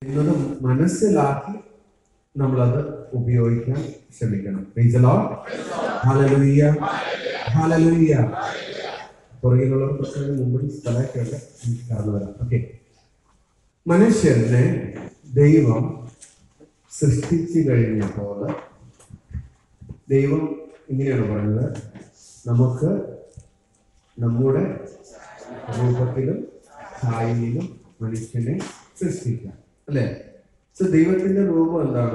എന്നത് മനസ്സിലാക്കി നമ്മളത് ഉപയോഗിക്കാൻ ശ്രമിക്കണം Praise the Lord. Hallelujah. Hallelujah. പുറകിലുള്ളവർ കുറച്ചുകൂടി മുമ്പിൽ സ്ഥലമൊക്കെ ഉണ്ട് എനിക്ക് കടന്നു വരാം ഓക്കെ മനുഷ്യനെ ദൈവം സൃഷ്ടിച്ചു കഴിഞ്ഞപ്പോൾ ദൈവം ഇങ്ങനെയാണ് പറയുന്നത് നമുക്ക് നമ്മുടെ രൂപത്തിലും ഛായയിലും മനുഷ്യനെ സൃഷ്ടിക്കാം അല്ലേ സോ ദൈവത്തിന്റെ രൂപം എന്താണ്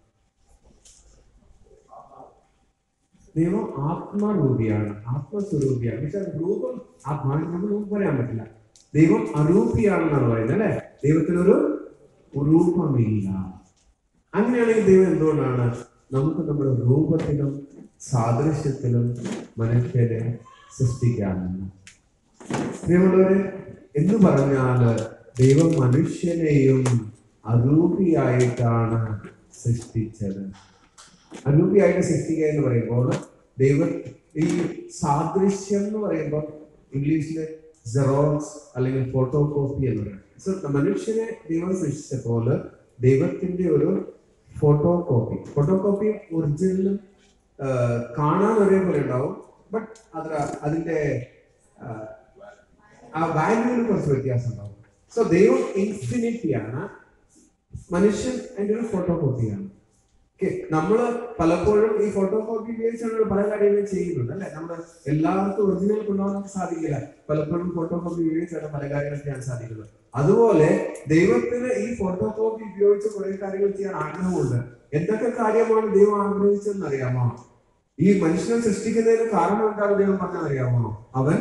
ദൈവം ആത്മരൂപിയാണ് ആത്മസ്വരൂപിയാണ് പക്ഷെ രൂപം ആത്മാ നമ്മൾ മുമ്പ് പറയാൻ പറ്റില്ല ദൈവം അരൂപിയാണെന്നാണ് പറയുന്നത് അല്ലെ ദൈവത്തിനൊരു രൂപമില്ല അങ്ങനെയാണെങ്കിൽ ദൈവം എന്തുകൊണ്ടാണ് നമുക്ക് നമ്മുടെ രൂപത്തിലും സാദൃശ്യത്തിലും മനുഷ്യരെ സൃഷ്ടിക്കാമെന്ന് പ്രിയമുള്ളവരെ എന്ന് പറഞ്ഞാല് ദൈവം മനുഷ്യനെയും അരൂപിയായിട്ടാണ് സൃഷ്ടിച്ചത് അനൂപിയായിട്ട് സൃഷ്ടിക്കുക എന്ന് പറയുമ്പോൾ ദൈവം ഈ സാദൃശ്യം എന്ന് പറയുമ്പോൾ ഇംഗ്ലീഷില് ജെറോക്സ് അല്ലെങ്കിൽ ഫോട്ടോ കോപ്പി എന്ന് പറയും സോ മനുഷ്യനെ ദൈവം സൃഷ്ടിച്ചപ്പോൾ ദൈവത്തിന്റെ ഒരു ഫോട്ടോ കോപ്പി ഫോട്ടോ കോപ്പി ഒറിജിനലും കാണാൻ ഒരേപോലെ ഉണ്ടാവും ബട്ട് അത് അതിന്റെ ആ, ആ വാല്യൂവിൽ കുറച്ച് വ്യത്യാസം ഉണ്ടാവും സോ ദൈവം ഇൻഫിനിറ്റിയാണ് മനുഷ്യൻ അതിന്റെ ഒരു ഫോട്ടോ കോപ്പിയാണ് ഓക്കെ നമ്മള് പലപ്പോഴും ഈ ഫോട്ടോ കോപ്പി ഉപയോഗിച്ചാണ് പല കാര്യങ്ങളും ചെയ്യുന്നത് അല്ലെ നമ്മൾ എല്ലാവർക്കും ഒറിജിനൽ കൊണ്ടുപോകാൻ നമുക്ക് സാധിക്കില്ല പലപ്പോഴും ഫോട്ടോ കോപ്പി ഉപയോഗിച്ചാണ് പല കാര്യങ്ങൾ ചെയ്യാൻ സാധിക്കുന്നത് അതുപോലെ ദൈവത്തിന് ഈ ഫോട്ടോ കോപ്പി ഉപയോഗിച്ച് കുറെ കാര്യങ്ങൾ ചെയ്യാൻ ആഗ്രഹമുണ്ട് എന്തൊക്കെ കാര്യമാണ് ദൈവം ആഗ്രഹിച്ചതെന്ന് അറിയാമോ ഈ മനുഷ്യനെ സൃഷ്ടിക്കുന്നതിന് കാരണം എന്താണ് ദൈവം പറഞ്ഞത് അറിയാമോ അവൻ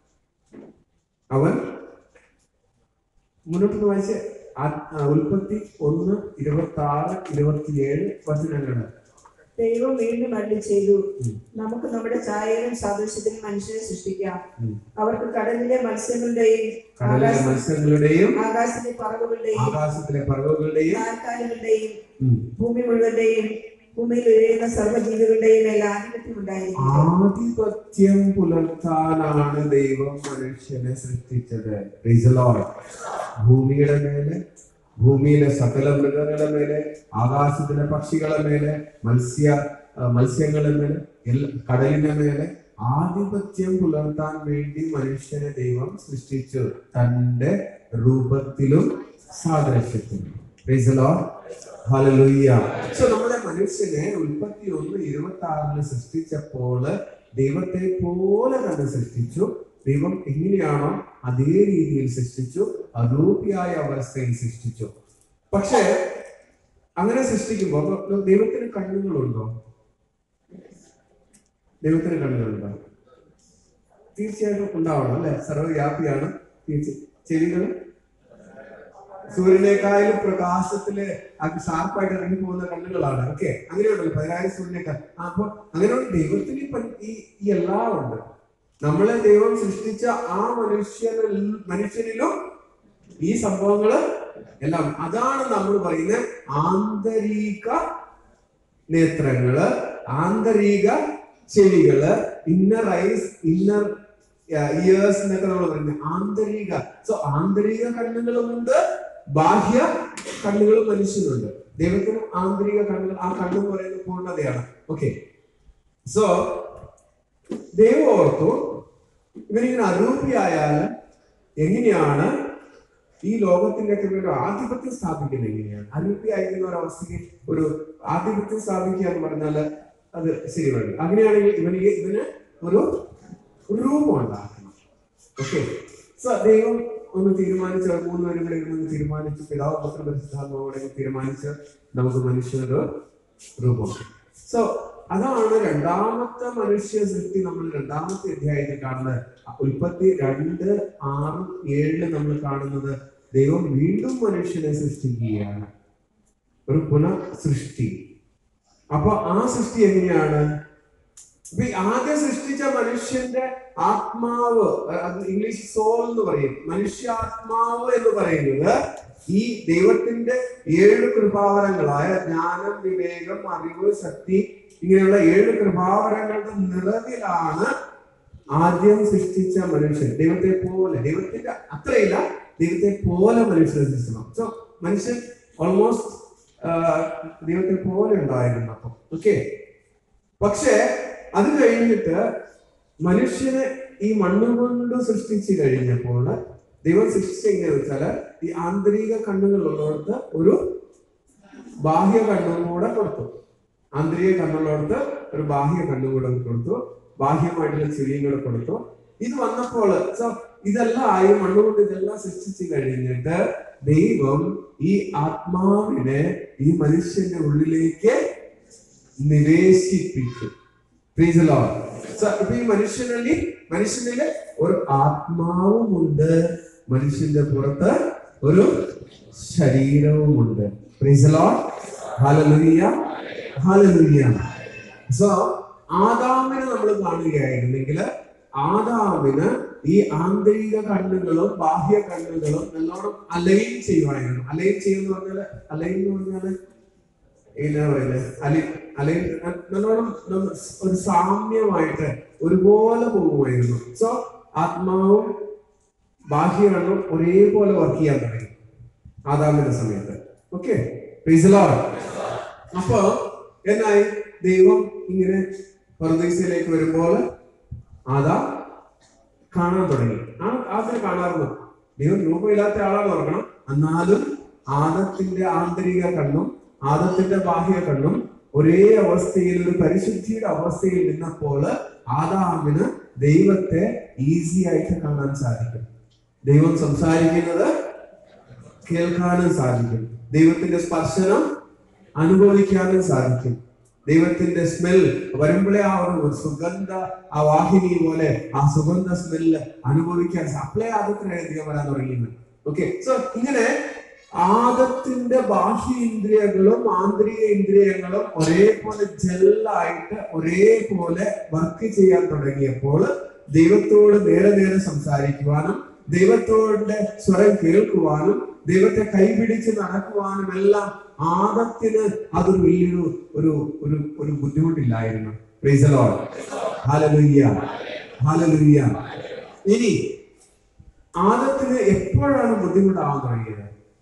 അവൻ മുന്നോട്ട് വായിച്ച് ആ- ആ, ഉൽപ്പത്തി ഒന്ന് ഇരുപത്തി ആറ് ഇരുപത്തിയേഴ് വചനങ്ങൾ ദൈവം വീണ്ടും അരുളി ചെയ്തു ഉം. നമുക്ക് നമ്മുടെ ഛായയിലും സാദൃശ്യത്തിലും മനുഷ്യരെ സൃഷ്ടിക്കാം ഉം. അവർക്ക് കടലിലെ മത്സ്യങ്ങളുടെയും കടലിലെ ആകാശ- മത്സ്യങ്ങളുടെയും ആകാശത്തിലെ പറവുകളുടെയും ആകാശത്തിലെ പറവുകളുടെയും താൽക്കാലുകളുടെയും ഉം, ഭൂമി മുഴുവന്റെയും ഭൂമിയിൽ ഉയരുന്ന സർവ്വജീവികളുടെയും എല്ലാം ആധിപത്യം ഉണ്ടായിരിക്കും ആധിപത്യം പുലർത്താനാണ് ദൈവം മനുഷ്യനെ സൃഷ്ടിച്ചത് Praise the Lord. ഭൂമിയുടെ മേലെ ഭൂമിയിലെ സകല മൃഗങ്ങളുടെ മേലെ ആകാശത്തിലെ പക്ഷികളെ മേലെ മത്സ്യ ആ, മത്സ്യങ്ങളുടെ മേലെ എല്ലാ കടലിന്റെ മേലെ ആധിപത്യം പുലർത്താൻ വേണ്ടി മനുഷ്യനെ ദൈവം സൃഷ്ടിച്ചു തന്റെ രൂപത്തിലും സാദൃശ്യത്തിലും Praise the Lord. Hallelujah. So, നമ്മുടെ മനുഷ്യനെ ഉൽപ്പത്തി ഒന്ന് ഇരുപത്തി ആറില് സൃഷ്ടിച്ചപ്പോൾ ദൈവത്തെ പോലെ തന്നെ സൃഷ്ടിച്ചു ദൈവം എങ്ങനെയാണോ അതേ രീതിയിൽ സൃഷ്ടിച്ചു അരൂപിയായ അവസ്ഥയിൽ സൃഷ്ടിച്ചു പക്ഷേ അങ്ങനെ സൃഷ്ടിക്കുമ്പോൾ അപ്പൊ ദൈവത്തിന് കണ്ണുകളുണ്ടോ ദൈവത്തിന് കണ്ണുകളുണ്ടോ തീർച്ചയായിട്ടും ഉണ്ടാവണം അല്ലെ സർവ്വവ്യാപിയാണ് തീർച്ച ചെവികൾ സൂര്യനേക്കാളും പ്രകാശത്തില് ഷാർപ്പായിട്ട് ഇറങ്ങി പോകുന്ന കണ്ണുകളാണ് ഓക്കെ അങ്ങനെയുണ്ടല്ലോ പതിനായിരം സൂര്യനേക്കാൾ ആ, അപ്പൊ അങ്ങനെയുള്ള ദൈവത്തിന് ഇപ്പൊ ഈ ഈ എല്ലാം ഉണ്ട് നമ്മളെ ദൈവം സൃഷ്ടിച്ച ആ മനുഷ്യനിൽ മനുഷ്യനിലും ഈ സംഭവങ്ങള് എല്ലാം അതാണ് നമ്മൾ പറയുന്ന ആന്തരിക നേത്രങ്ങള് ആന്തരിക ചെവികള് ഇന്നർ ഐസ് ഇന്നർ ഇയേഴ്സ് എന്നൊക്കെ നമ്മൾ പറയുന്നത് ആന്തരിക സോ ആന്തരിക കണ്ണുകളുമുണ്ട് ബാഹ്യ കണ്ണുകളും മനുഷ്യനുണ്ട് ദൈവത്തിന് ആന്തരിക കണ്ണുകൾ ആ കണ്ണ് എന്ന് പറയുന്നത് പൂർണ്ണതയാണ് ഓക്കെ സോ ദൈവം ഓർത്തു ഇവനിങ്ങനെ അരൂപിയായാൽ എങ്ങനെയാണ് ഈ ലോകത്തിന്റെ ഒക്കെ ഒരു ആധിപത്യം സ്ഥാപിക്കുന്നത് എങ്ങനെയാണ് അരൂപിയായിരിക്കുന്ന ഒരു അവസ്ഥയ്ക്ക് ഒരു ആധിപത്യം സ്ഥാപിക്കുക എന്ന് പറഞ്ഞാൽ അത് ശരി വഴി അങ്ങനെയാണെങ്കിൽ ഇവന് ഇവന് ഒരു രൂപം ഉണ്ടാക്കണം ഓക്കെ സോ ദൈവം ഒന്ന് തീരുമാനിച്ച് മൂന്നുപേരും കൂടെ ഇരുന്ന് തീരുമാനിച്ച് പിതാവ് പുത്ര പരിശുദ്ധാത്മാവോടെ തീരുമാനിച്ച് നമുക്ക് മനുഷ്യനൊരു രൂപം സോ അതാണ് രണ്ടാമത്തെ മനുഷ്യ സൃഷ്ടി നമ്മൾ രണ്ടാമത്തെ അധ്യായത്തിൽ കാണുന്നത് ഉൽപ്പത്തി രണ്ട് ആറ് ഏഴില് നമ്മൾ കാണുന്നത് ദൈവം വീണ്ടും മനുഷ്യനെ സൃഷ്ടിക്കുകയാണ് ഒരു പുനഃ സൃഷ്ടി അപ്പൊ ആ സൃഷ്ടി എങ്ങനെയാണ് ഇപ്പൊ ഈ ആദ്യം സൃഷ്ടിച്ച മനുഷ്യന്റെ ആത്മാവ് അഹ് അത് ഇംഗ്ലീഷ് സോൾ എന്ന് പറയും മനുഷ്യാത്മാവ് എന്ന് പറയുന്നത് ഈ ദൈവത്തിന്റെ ഏഴ് കൃപാവരങ്ങളായ ജ്ഞാനം വിവേകം അറിവ് ശക്തി ഇങ്ങനെയുള്ള ഏഴ് കൃപാവരങ്ങളുടെ നിറവിലാണ് ആദ്യം സൃഷ്ടിച്ച മനുഷ്യൻ ദൈവത്തെ പോലെ ദൈവത്തിന്റെ അത്രയില്ല ദൈവത്തെ പോലെ മനുഷ്യനെ സൃഷ്ടിക്കണം സോ മനുഷ്യൻ ഓൾമോസ്റ്റ് ദൈവത്തെ പോലെ ഉണ്ടായിരുന്നു അപ്പം ഓക്കെ പക്ഷേ അത് കഴിഞ്ഞിട്ട് മനുഷ്യനെ ഈ മണ്ണ് കൊണ്ട് സൃഷ്ടിച്ചു കഴിഞ്ഞപ്പോൾ ദൈവം സൃഷ്ടിച്ച എങ്ങനെ വെച്ചാല് ഈ ആന്തരിക കണ്ണുകളുള്ളിടത്ത് ഒരു ബാഹ്യ കണ്ണും കൂടെ കൊടുത്തു ആന്തരിക കണ്ണുള്ളടത്ത് ഒരു ബാഹ്യ കണ്ണും കൂടെ കൊടുത്തു ബാഹ്യമായിട്ടുള്ള ചെവിയും കൂടെ കൊടുത്തു ഇത് വന്നപ്പോൾ സോ ഇതെല്ലാം ആയി മണ്ണുകൊണ്ട് ഇതെല്ലാം സൃഷ്ടിച്ചു കഴിഞ്ഞിട്ട് ദൈവം ഈ ആത്മാവിനെ ഈ മനുഷ്യന്റെ ഉള്ളിലേക്ക് നിവേശിപ്പിച്ചു Praise the Lord. So, ഇപ്പൊ ഈ മനുഷ്യനിൽ മനുഷ്യനില് ഒരു ആത്മാവുമുണ്ട് മനുഷ്യന്റെ പുറത്ത് ഒരു ശരീരവുമുണ്ട് Praise the Lord. Hallelujah. Hallelujah. So, ആദാമിനെ നമ്മൾ കാണുകയായിരുന്നെങ്കിൽ ആദാമിന് ഈ ആന്തരിക കണ്ണുകളും ബാഹ്യ കണ്ണുകളും നല്ലോണം അലൈൻ ചെയ്യുമായിരുന്നു അലൈൻ ചെയ്യുന്ന പറഞ്ഞാല് അലൈൻ എന്ന് പറഞ്ഞാല് എന്നാ പറയുന്നത് അലി അലൈ നല്ലോണം നമ്മ- ഒരു സാമ്യമായിട്ട് ഒരുപോലെ പോകുമായിരുന്നു സോ ആത്മാവും ബാഹ്യകണ്ണും ഒരേപോലെ വർക്ക് ചെയ്യാൻ തുടങ്ങി ആദാമിന്റെ സമയത്ത് ഓക്കെ അപ്പൊ എന്നായി ദൈവം ഇങ്ങനെ പരദേശയിലേക്ക് വരുമ്പോൾ ആദാം കാണാൻ തുടങ്ങി ആ ആദ്യം കാണാറുണ്ട് ദൈവം രൂപമില്ലാത്ത ആളാണ് ഓർക്കണം എന്നാലും ആദത്തിന്റെ ആന്തരിക കണ്ണും ആദത്തിന്റെ ബാഹ്യ കണ്ണും ഒരേ അവസ്ഥയിൽ ഒരു പരിശുദ്ധിയുടെ അവസ്ഥയിൽ നിന്നപ്പോൾ ആദാമിന് ദൈവത്തെ ഈസി ആയിട്ട് കാണാൻ സാധിക്കും ദൈവം സംസാരിക്കുന്നത് കേൾക്കാനും സാധിക്കും ദൈവത്തിന്റെ സ്പർശനം അനുഭവിക്കാനും സാധിക്കും ദൈവത്തിന്റെ സ്മെൽ വരുമ്പോഴേ ആ ഒരു സുഗന്ധ ആ വാഹിനി പോലെ ആ സുഗന്ധ സ്മെല്ല് അനുഭവിക്കാൻ അപ്ലൈ ആദത്തിനധികം വരാൻ തുടങ്ങിയത് ഓക്കെ സോ ഇങ്ങനെ ആദത്തിന്റെ ബാഹ്യ ഇന്ദ്രിയങ്ങളും ആന്തരിക ഇന്ദ്രിയങ്ങളും ഒരേപോലെ ജെല്ലായിട്ട് ഒരേപോലെ വർക്ക് ചെയ്യാൻ തുടങ്ങിയപ്പോൾ ദൈവത്തോട് നേരെ നേരെ സംസാരിക്കുവാനും ദൈവത്തോടെ സ്വരം കേൾക്കുവാനും ദൈവത്തെ കൈപിടിച്ച് നടക്കുവാനും എല്ലാം ആദത്തിന് അതൊരു വലിയൊരു ഒരു ഒരു ഒരു ബുദ്ധിമുട്ടില്ലായിരുന്നു Praise the Lord. Hallelujah. Hallelujah. ഇനി ആദത്തിന് എപ്പോഴാണ് ബുദ്ധിമുട്ടാവാൻ തുടങ്ങിയത്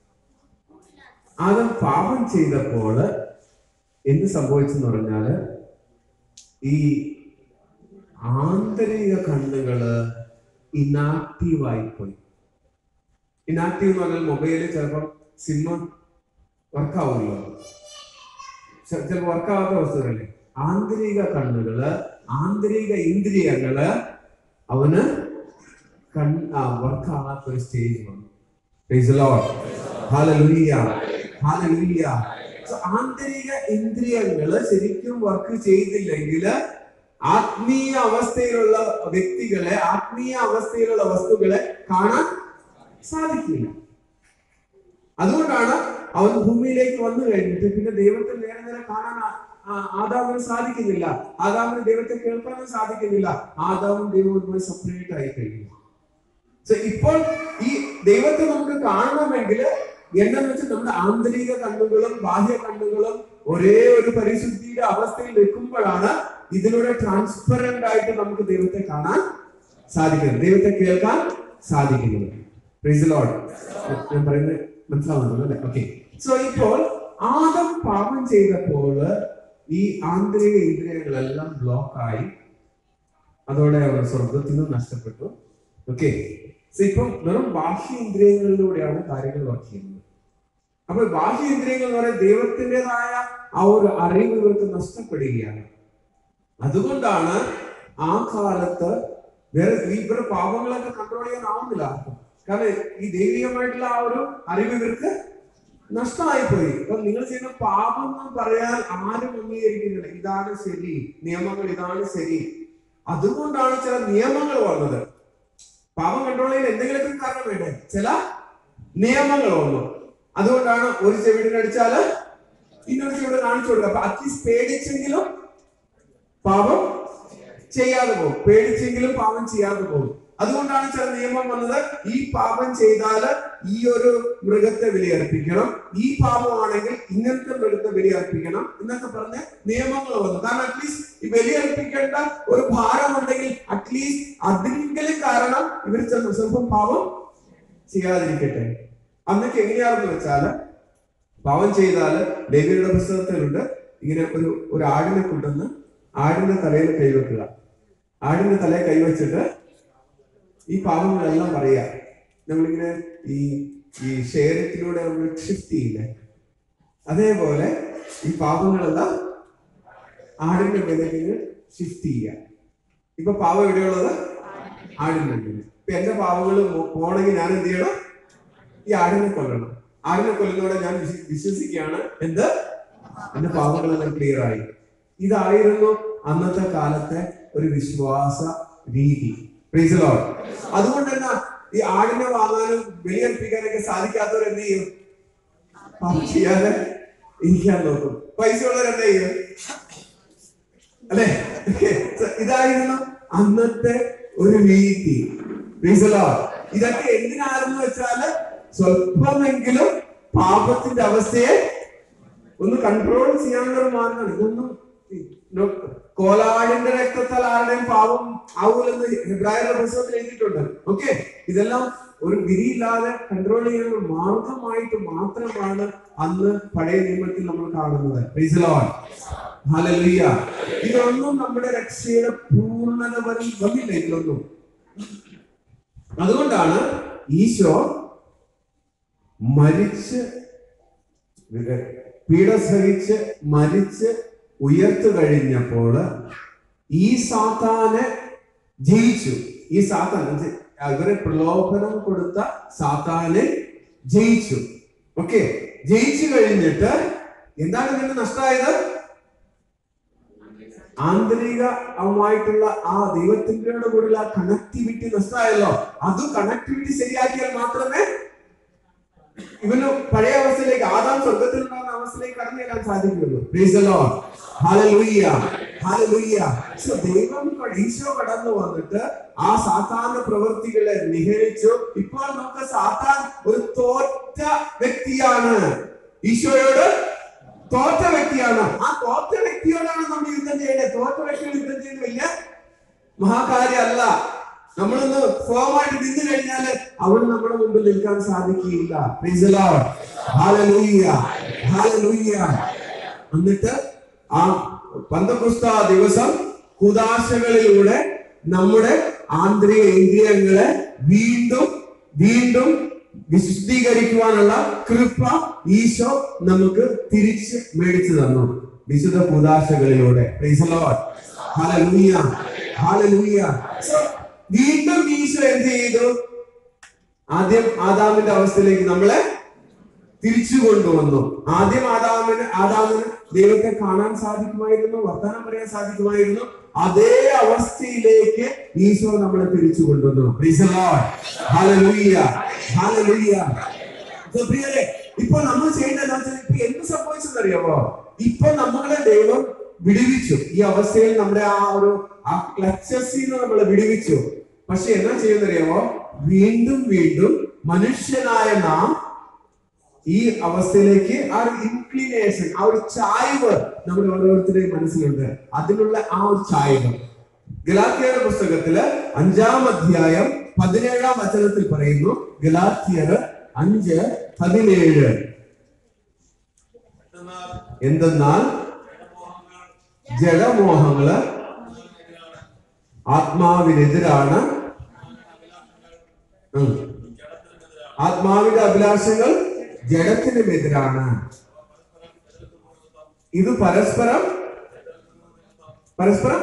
ആദം പാപം ചെയ്തപ്പോൾ എന്ത് സംഭവിച്ചെന്ന് പറഞ്ഞാല് ഈ ആന്തരിക കണ്ണുകള് ഇനാക്റ്റീവ് ആയിപ്പോയി ഇനാക്റ്റീവ് എന്ന് പറഞ്ഞാൽ മൊബൈലിൽ ചിലപ്പം സിമ്മ വർക്കാവുമല്ലോ ചിലപ്പോൾ വർക്കാവാത്ത വസ്തുക്കളല്ലേ ആന്തരിക കണ്ണുകള് ആന്തരിക ഇന്ദ്രിയങ്ങള് അവന് കൺ വർക്കാവാത്ത ഒരു സ്റ്റേജ് വന്നു Praise the Lord. Hallelujah. Hallelujah. So, ആന്തരിക ഇന്ദ്രിയങ്ങള് ശരിക്കും വർക്ക് ചെയ്തില്ലെങ്കിൽ ആത്മീയ അവസ്ഥയിലുള്ള വ്യക്തികളെ ആത്മീയ അവസ്ഥയിലുള്ള വസ്തുക്കളെ കാണാൻ സാധിക്കില്ല അതുകൊണ്ടാണ് അവൻ ഭൂമിയിലേക്ക് വന്നു കഴിഞ്ഞിട്ട് പിന്നെ ദൈവത്തെ നേരെ നേരെ കാണാൻ ആ- ആ- ആദാമിന് സാധിക്കുന്നില്ല ആദാമിന് ദൈവത്തെ കേൾക്കാനും സാധിക്കുന്നില്ല ആദാമും ദൈവവുമായി സെപ്പറേറ്റ് ആയി കഴിയുന്നു So, ഇപ്പോൾ ഈ ദൈവത്തെ നമുക്ക് കാണണമെങ്കിൽ എന്താന്ന് വെച്ചാൽ നമ്മുടെ ആന്തരിക കണ്ണുകളും ബാഹ്യ കണ്ണുകളും ഒരേ ഒരു പരിശുദ്ധിയുടെ അവസ്ഥയിൽ നിൽക്കുമ്പോഴാണ് ഇതിലൂടെ ട്രാൻസ്പെറന്റ് ആയിട്ട് നമുക്ക് ദൈവത്തെ കാണാൻ സാധിക്കുന്നത് ദൈവത്തെ കേൾക്കാൻ സാധിക്കുന്നത് Praise the Lord. ഞാൻ പറയുന്നത് മനസ്സിലാവുന്നുണ്ടല്ലോ അല്ലേ ഓക്കെ സോ ഇപ്പോൾ ആദം പാപം ചെയ്തപ്പോൾ ഈ ആന്തരിക ഇന്ദ്രിയങ്ങളെല്ലാം ബ്ലോക്കായി അതോടെ അവർ സ്വർഗത്തിൽ നിന്ന് നഷ്ടപ്പെട്ടു ഓക്കെ ഇപ്പം വെറും ബാഹ്യ ഇന്ദ്രിയങ്ങളിലൂടെയാണ് കാര്യങ്ങൾ വർക്ക് ചെയ്യുന്നത് അപ്പൊ ബാഹ്യ ഇന്ദ്രിയങ്ങൾ എന്ന് പറയുന്നത് ദൈവത്തിൻ്റെതായ ആ ഒരു അറിവ് ഇവർക്ക് നഷ്ടപ്പെടുകയാണ് അതുകൊണ്ടാണ് ആ കാലത്ത് വേറെ ഇവരുടെ പാപങ്ങളൊക്കെ കൺട്രോൾ ചെയ്യാൻ ആവുന്നില്ല ആർക്കും കാരണം ഈ ദൈവികമായിട്ടുള്ള ആ ഒരു അറിവ് ഇവർക്ക് നഷ്ടമായി പോയി അപ്പൊ നിങ്ങൾ ചെയ്യുന്ന പാപം എന്ന് പറയാൻ ആരും അംഗീകരിക്കുന്നില്ല ഇതാണ് ശരി നിയമങ്ങൾ ഇതാണ് ശരി അതുകൊണ്ടാണ് ചില നിയമങ്ങൾ വന്നത് പാപം കൺട്രോൾ ചെയ്യാൻ എന്തെങ്കിലുമൊക്കെ കാരണം വേണ്ടേ ചില നിയമങ്ങൾ വന്നു അതുകൊണ്ടാണ് ഒരു ചെവിടിന് അടിച്ചാല് ഇന്നൊരു ചെവിട് കാണിച്ചു കൊടുക്കുക അപ്പൊ അറ്റ്ലീസ്റ്റ് പേടിച്ചെങ്കിലും പാപം ചെയ്യാതെ പോകും പേടിച്ചെങ്കിലും പാപം ചെയ്യാതെ പോകും അതുകൊണ്ടാണ് ചില നിയമം വന്നത് ഈ പാപം ചെയ്താല് ഈ ഒരു മൃഗത്തെ ബലിയർപ്പിക്കണം ഈ പാപമാണെങ്കിൽ ഇങ്ങനത്തെ മൃഗത്തെ ബലിയർപ്പിക്കണം എന്നൊക്കെ പറഞ്ഞ് നിയമങ്ങൾ വന്നു കാരണം അറ്റ്ലീസ്റ്റ് ഈ ബലിയർപ്പിക്കേണ്ട ഒരു ഭാരം ഉണ്ടെങ്കിൽ അറ്റ്ലീസ്റ്റ് അതിനെങ്കിലും കാരണം ഇവർ ചില സ്വല്പം പാപം ചെയ്യാതിരിക്കട്ടെ അന്നൊക്കെ എങ്ങനെയാണെന്ന് വെച്ചാല് പാവം ചെയ്താൽ ലേവിയുടെ പുസ്തകത്തിലുണ്ട് ഇങ്ങനെ ഒരു ഒരു ആടിനെ കൊണ്ടുവന്ന് ആടിന്റെ തലയിൽ കൈവെക്കുക ആടിന്റെ തലയിൽ കൈവച്ചിട്ട് ഈ പാവങ്ങളെല്ലാം പറയാ നമ്മളിങ്ങനെ ഈ ഈ ഷെയറിലൂടെ നമ്മൾ ഷിഫ്റ്റ് ചെയ്യില്ലേ അതേപോലെ ഈ പാവങ്ങളെല്ലാം ആടിന്റെ മേലേക്ക് ഷിഫ്റ്റ് ചെയ്യുക ഇപ്പൊ പാവം എവിടെയുള്ളത് ആടിന്റെ മേലെ ഇപ്പൊ എന്റെ പാവങ്ങൾ പോണെങ്കിൽ ഞാൻ എന്ത് ചെയ്യണം ഈ ആടിനെ കൊല്ലണം ആടിനെ കൊല്ലുന്നതോടെ ഞാൻ വിശ്വ- വിശ്വസിക്കുകയാണ് എന്ത് എന്റെ പാവങ്ങളെല്ലാം ക്ലിയർ ആയി ഇതായിരുന്നു അന്നത്തെ കാലത്തെ ഒരു വിശ്വാസ രീതി Praise the Lord. അതുകൊണ്ട് തന്നെ ഈ ആടിനെ വാങ്ങാനും ബലിയർപ്പിക്കാനൊക്കെ സാധിക്കാത്തവർ എന്ത് ചെയ്യും പാപം ചെയ്യാതെ ഇരിക്കാൻ നോക്കും പൈസ ഉള്ളവർ എന്താ ചെയ്യും അല്ലെ ഇതായിരുന്നു അന്നത്തെ ഒരു രീതി Praise the Lord. ഇതൊക്കെ എന്തിനാണെന്ന് വെച്ചാല് സ്വല്പമെങ്കിലും പാപത്തിന്റെ അവസ്ഥയെ ഒന്ന് കൺട്രോൾ ചെയ്യാനുള്ള ഒരു മാർഗമാണ് ഇതൊന്നും നോ- കോലാടിന്റെ രക്തത്താൽ ആരുടെയും പാപം ആവൂലെന്ന് ഹെബ്രായരുടെ പുസ്തകത്തിൽ എഴുതിയിട്ടുണ്ട് ഓക്കെ ഇതെല്ലാം ഒരു വിധിയില്ലാതെ കൺട്രോൾ ചെയ്യാനുള്ള മാർഗമായിട്ട് മാത്രമാണ് അന്ന് പഴയ നിയമത്തിൽ നമ്മൾ കാണുന്നത് Praise the Lord. Hallelujah. ഇതൊന്നും നമ്മുടെ രക്ഷയുടെ പൂർണ്ണത വരെ വന്നില്ല ഇതിലൊന്നും അതുകൊണ്ടാണ് ഈശോ മരിച്ച് പീഡ സഹിച്ച് മരിച്ച് ഉയർത്തു കഴിഞ്ഞപ്പോൾ ഈ സാത്താനെ ജയിച്ചു ഈ സാത്താൻ എന്ന് വെച്ചാ അവരെ പ്രലോഭനം കൊടുത്ത സാത്താനെ ജയിച്ചു ഓക്കെ ജയിച്ചു കഴിഞ്ഞിട്ട് എന്താണ് ഇതിന് നഷ്ടമായത് ആന്തരികമായിട്ടുള്ള ആ ദൈവത്തിന്റെ കൂടെയുള്ള കണക്ടിവിറ്റി നഷ്ടമായല്ലോ അത് കണക്ടിവിറ്റി ശരിയാക്കിയാൽ മാത്രമേ ഇവന് പഴയ അവസ്ഥയിലേക്ക് ആദാം സ്വർഗത്തിൽ ഉണ്ടാകുന്ന അവസ്ഥയിലേക്ക് കടന്നു ചെല്ലാൻ സാധിക്കുള്ളൂ Praise the Lord. Hallelujah. Hallelujah. So, ദൈവം ക- ഈശോ കടന്നു വന്നിട്ട് ആ സാത്താന്റെ പ്രവൃത്തികളെ നിഹരിച്ചു ഇപ്പോൾ നമുക്ക് സാത്താൻ ഒരു തോറ്റ വ്യക്തിയാണ് ഈശോയോട് തോറ്റ വ്യക്തിയാണ് ആ തോറ്റ വ്യക്തിയോടാണ് നമ്മൾ യുദ്ധം ചെയ്യേണ്ടത് തോറ്റ വ്യക്തിയോട് യുദ്ധം ചെയ്യുന്നത് വലിയ മഹാകാര്യമല്ല നമ്മളൊന്ന് ഫോമായിട്ട് നിന്ന് കഴിഞ്ഞാല് അവിടെ നമ്മുടെ മുമ്പിൽ നിൽക്കാൻ സാധിക്കുകയില്ല Praise the Lord. Hallelujah. Hallelujah. എന്നിട്ട് ആ പന്തപുസ്ത ദിവസം കുദാശകളിലൂടെ നമ്മുടെ ആന്തരിക ഇന്ദ്രിയങ്ങളെ വീണ്ടും വീണ്ടും വിശുദ്ധീകരിക്കുവാനുള്ള കൃപ ഈശോ നമുക്ക് തിരിച്ച് മേടിച്ചു തന്നു വിശുദ്ധ കുദാശകളിലൂടെ Praise the Lord. Hallelujah. Hallelujah. So, വീണ്ടും ഈശോ എന്ത് ചെയ്തു ആദ്യം ആദാമിന്റെ അവസ്ഥയിലേക്ക് നമ്മളെ തിരിച്ചു കൊണ്ടുവന്നു ആദ്യം ആദാമിന് ആദാമിന് ദൈവത്തെ കാണാൻ സാധിക്കുമായിരുന്നു വർത്തമാനം പറയാൻ സാധിക്കുമായിരുന്നു അതേ അവസ്ഥയിലേക്ക് ഈശോ നമ്മളെ തിരിച്ചു കൊണ്ടുവന്നു Praise the Lord. Hallelujah. Hallelujah. So, പ്രിയരെ ഇപ്പൊ നമ്മൾ ചെയ്യേണ്ടത് എന്താ വെച്ചാൽ ഇപ്പൊ എന്ത് സംഭവിച്ചെന്നറിയാമോ ഇപ്പൊ നമ്മളെ ദൈവം വിടുവിച്ചു ഈ അവസ്ഥയിൽ നമ്മുടെ ആ ഒരു ആ ക്ലച്ചസിൽ നിന്ന് നമ്മളെ വിടുവിച്ചു പക്ഷെ എന്നാ ചെയ്യുന്നറിയാമോ വീണ്ടും വീണ്ടും മനുഷ്യനായ നാം ഈ അവസ്ഥയിലേക്ക് ആ ഒരു ഇൻക്ലിനേഷൻ ആ ഒരു ചായ്വ് നമ്മുടെ ഓരോരുത്തരുടെയും മനസ്സിലുണ്ട് അതിനുള്ള ആ ഒരു ചായ്വ് ഗലാത്തിയരുടെ പുസ്തകത്തില് അഞ്ചാം അധ്യായം പതിനേഴാം വചനത്തിൽ പറയുന്നു ഗലാത്തിയർ അഞ്ച് പതിനേഴ് എന്തെന്നാൽ ജഡമോഹങ്ങള് ആത്മാവിനെതിരാണ് ഉം. ആത്മാവിന്റെ അഭിലാഷങ്ങൾ ജഡത്തിനുമെതിരാണ് ഇത് പരസ്പരം പരസ്പരം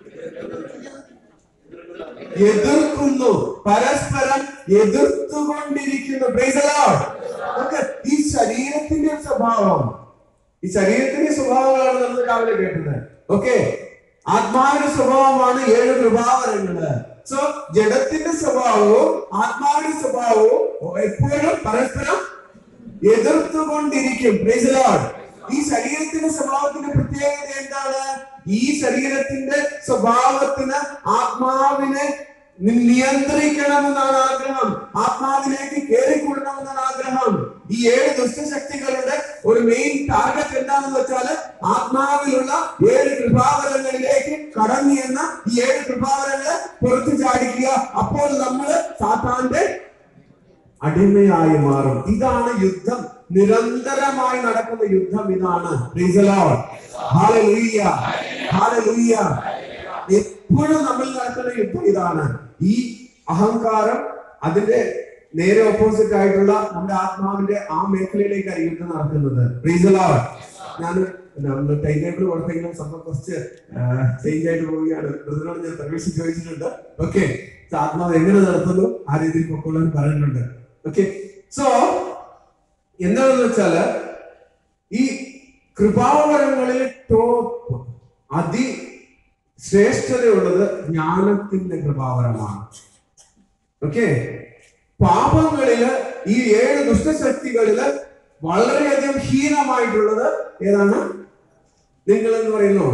എതിർക്കുന്നു പരസ്പരം എതിർത്തുകൊണ്ടിരിക്കുന്നു Praise the Lord. നമുക്ക് ഈ ശരീരത്തിന്റെ ഒരു സ്വഭാവം ഈ ശരീരത്തിന്റെ സ്വഭാവങ്ങളാണ് നമ്മൾ രാവിലെ കേട്ടത് ഓക്കെ ആത്മാവിന്റെ സ്വഭാവമാണ് ഏഴ് കൃപാവരങ്ങള് സോ ജഡത്തിന്റെ സ്വഭാവവും ആത്മാവിന്റെ സ്വഭാവവും എപ്പോഴും പരസ്പരം എതിർത്തുകൊണ്ടിരിക്കും Praise the Lord. ഈ ശരീരത്തിന്റെ സ്വഭാവത്തിന്റെ പ്രത്യേകത എന്താണ് ഈ ശരീരത്തിന്റെ സ്വഭാവത്തിന് ആത്മാവിനെ നി- നിയന്ത്രിക്കണമെന്നാണ് ആഗ്രഹം ആത്മാവിലേക്ക് കയറിക്കൊള്ളണമെന്നാണ് ആഗ്രഹം ഈ ഏഴ് ദുഷ്ടശക്തികളുടെ ഒരു മെയിൻ ടാർഗറ്റ് എന്താണെന്ന് വെച്ചാല് ആത്മാവിലുള്ള ഏഴ് കൃപാവരങ്ങളിലേക്ക് കടന്നു എന്ന ഈ ഏഴ് കൃപാവരങ്ങളെ പുറത്തു ചാടിക്കുക അപ്പോൾ നമ്മൾ സാത്താന്റെ അടിമയായി മാറും ഇതാണ് യുദ്ധം നിരന്തരമായി നടക്കുന്ന യുദ്ധം ഇതാണ് Praise the Lord. Hallelujah. Hallelujah. എപ്പോഴും നമ്മൾ നടക്കുന്ന യുദ്ധം ഇതാണ് ഈ അഹങ്കാരം അതിന്റെ നേരെ ഓപ്പോസിറ്റ് ആയിട്ടുള്ള നമ്മുടെ ആത്മാവിന്റെ ആ മേഖലയിലേക്കാണ് യുദ്ധം നടക്കുന്നത് Praise the Lord. ഞാൻ നമ്മൾ ടൈം ടേബിൾ കൊടുത്തെങ്കിലും സംഭവം കുറച്ച് ചേഞ്ച് ആയിട്ട് പോവുകയാണ് ബ്രദറിനോട് ഞാൻ പെർമിഷൻ ചോദിച്ചിട്ടുണ്ട് ഓക്കെ ആത്മാവ് എങ്ങനെ നടത്തുന്നു ആ രീതിയിൽ പൊക്കോളാൻ പറയുന്നുണ്ട് ഓക്കെ സോ എന്താണെന്ന് വെച്ചാല് ഈ കൃപാവരങ്ങളിൽ ടോപ്പ് അതി ശ്രേഷ്ഠതയുള്ളത് ജ്ഞാനത്തിന്റെ കൃപാവരമാണ് ഓക്കെ പാപങ്ങളില് ഈ ഏഴ് ദുഷ്ടശക്തികളില് വളരെയധികം ഹീനമായിട്ടുള്ളത് ഏതാണ് നിങ്ങൾ എന്ന് പറയുന്നു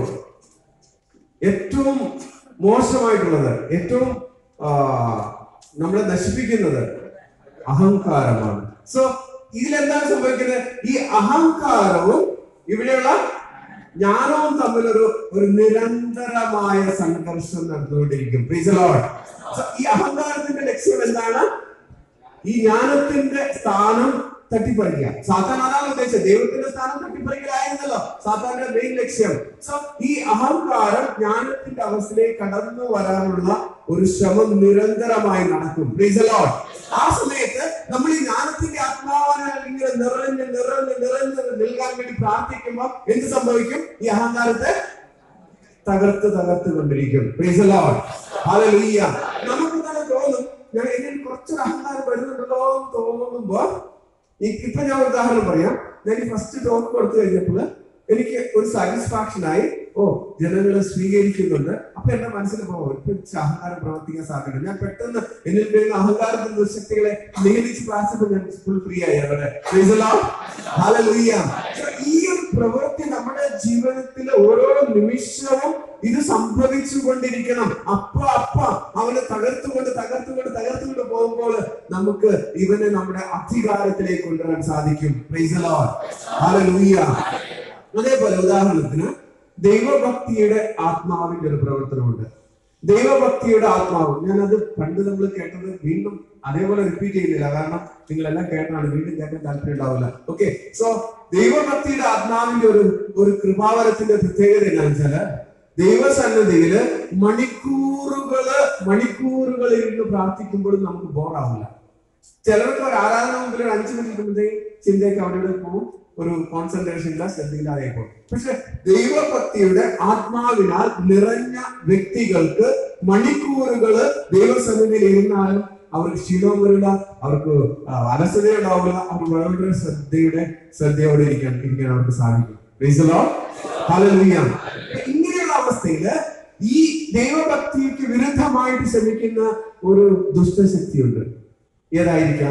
ഏറ്റവും മോശമായിട്ടുള്ളത് ഏറ്റവും ആ, നമ്മളെ നശിപ്പിക്കുന്നത് അഹങ്കാരമാണ് സോ ഇതിലെന്താണ് സംഭവിക്കുന്നത് ഈ അഹങ്കാരവും ഇവിടെയുള്ള ജ്ഞാനവും തമ്മിലൊരു ഒരു നിരന്തരമായ സംഘർഷം നടന്നുകൊണ്ടിരിക്കും Praise the Lord. So, ഈ അഹങ്കാരത്തിന്റെ ലക്ഷ്യം എന്താണ് ഈ ജ്ഞാനത്തിന്റെ സ്ഥാനം തട്ടിപ്പറിക്കുക സാത്താൻ അതാണ് ഉദ്ദേശിച്ചത് ദൈവത്തിന്റെ സ്ഥാനം തട്ടിപ്പറിക്കലായിരുന്നല്ലോ സാത്താന്റെ മെയിൻ ലക്ഷ്യം സോ ഈ അഹങ്കാരം ജ്ഞാനത്തിന്റെ അവസ്ഥയിലേക്ക് കടന്നു വരാനുള്ള ഒരു ശ്രമം നിരന്തരമായി നടക്കും Praise the Lord. ആ സമയത്ത് നമ്മൾ ഈ ജ്ഞാനത്തിന്റെ ആത്മാവിനെ ഇങ്ങനെ നിറഞ്ഞ് നിറഞ്ഞ് നിറഞ്ഞ് നിൽക്കാൻ വേണ്ടി പ്രാർത്ഥിക്കുമ്പോൾ എന്ത് സംഭവിക്കും ഈ അഹങ്കാരത്തെ തകർത്ത് തകർത്ത് കൊണ്ടിരിക്കും Praise the Lord. Hallelujah. നമുക്ക് തന്നെ തോന്നും ഞാൻ എന്നിൽ കുറച്ചൊരു അഹങ്കാരം വരുന്നുണ്ടല്ലോ എന്ന് തോന്നുമ്പോ ഈ- ഇപ്പൊ ഞാൻ ഒരു ഉദാഹരണം പറയാം ഞാൻ ഈ ഫസ്റ്റ് ടോക്ക് കൊടുത്തു കഴിഞ്ഞപ്പോൾ എനിക്ക് ഒരു സാറ്റിസ്ഫാക്ഷൻ ആയി ഓ ജനങ്ങളെ സ്വീകരിക്കുന്നുണ്ട് അപ്പൊ എന്റെ മനസ്സിൽ പോകും ഇപ്പൊ ഇച്ചിരി അഹങ്കാരം പ്രവർത്തിക്കാൻ സാധ്യത ഞാൻ പെട്ടെന്ന് എന്നിൽ വരുന്ന അഹങ്കാരത്തിന്റെ ദുശക്തികളെ നിയന്ത്രിച്ച് പ്രാർത്ഥിച്ചപ്പോൾ ഞാൻ ഫുൾ ഫ്രീ ആയി അവിടെ Praise the Lord. Hallelujah. So, ഈ ഒരു പ്രവൃത്തി നമ്മുടെ ജീവിതത്തിലെ ഓരോ നിമിഷവും ഇത് സംഭവിച്ചു കൊണ്ടിരിക്കണം അപ്പ അപ്പ അവനെ തകർത്തുകൊണ്ട് തകർത്തുകൊണ്ട് തകർത്തുകൊണ്ട് പോകുമ്പോൾ നമുക്ക് ഇവനെ നമ്മുടെ അധികാരത്തിലേക്ക് കൊണ്ടുവരാൻ സാധിക്കും Praise the Lord. Hallelujah. അതേപോലെ ഉദാഹരണത്തിന് ദൈവഭക്തിയുടെ ആത്മാവിന്റെ ഒരു പ്രവർത്തനമുണ്ട് ദൈവഭക്തിയുടെ ആത്മാവ് ഞാനത് പണ്ട് നമ്മൾ കേട്ടത് വീണ്ടും അതേപോലെ റിപ്പീറ്റ് ചെയ്യുന്നില്ല കാരണം നിങ്ങളെല്ലാം കേട്ടാണ് വീണ്ടും കേൾക്കാൻ താല്പര്യം ഉണ്ടാവില്ല ഓക്കെ സോ ദൈവഭക്തിയുടെ ആത്മാവിന്റെ ഒരു ഒരു കൃപാവരത്തിന്റെ പ്രത്യേകത എന്താണെന്ന് വെച്ചാല് ദൈവസന്നദ്ധിയില് മണിക്കൂറുകള് മണിക്കൂറുകൾ ഇരുന്ന് പ്രാർത്ഥിക്കുമ്പോഴും നമുക്ക് ബോറാവില്ല ചിലർക്ക് ഒരു ആരാധന മുമ്പിൽ ഒരു അഞ്ചു മിനിറ്റ് കിട്ടുമ്പോഴത്തേക്കും ചിന്തയൊക്കെ അവിടെ ഇവിടെ പോകും ഒരു കോൺസെൻട്രേഷൻ ഇല്ല ശ്രദ്ധയില്ലാതെ പോകും പക്ഷെ ദൈവഭക്തിയുടെ ആത്മാവിനാൽ നിറഞ്ഞ വ്യക്തികൾക്ക് മണിക്കൂറുകള് ദൈവസന്നിധിയിൽ ഇരുന്നാലും അവർക്ക് ക്ഷീണവും വരില്ല അവർക്ക് ആ, അലസതയുണ്ടാവില്ല അവർ വളരെ ശ്രദ്ധയുടെ ശ്രദ്ധയോടെ ഇരിക്കാൻ ഇരിക്കാൻ അവർക്ക് സാധിക്കും Praise the Lord. Hallelujah. ഇങ്ങനെയുള്ള അവസ്ഥയില് ഈ ദൈവഭക്തിക്ക് വിരുദ്ധമായിട്ട് ശ്രമിക്കുന്ന ഒരു ദുഷ്ടശക്തിയുണ്ട് ഏതായിരിക്കാം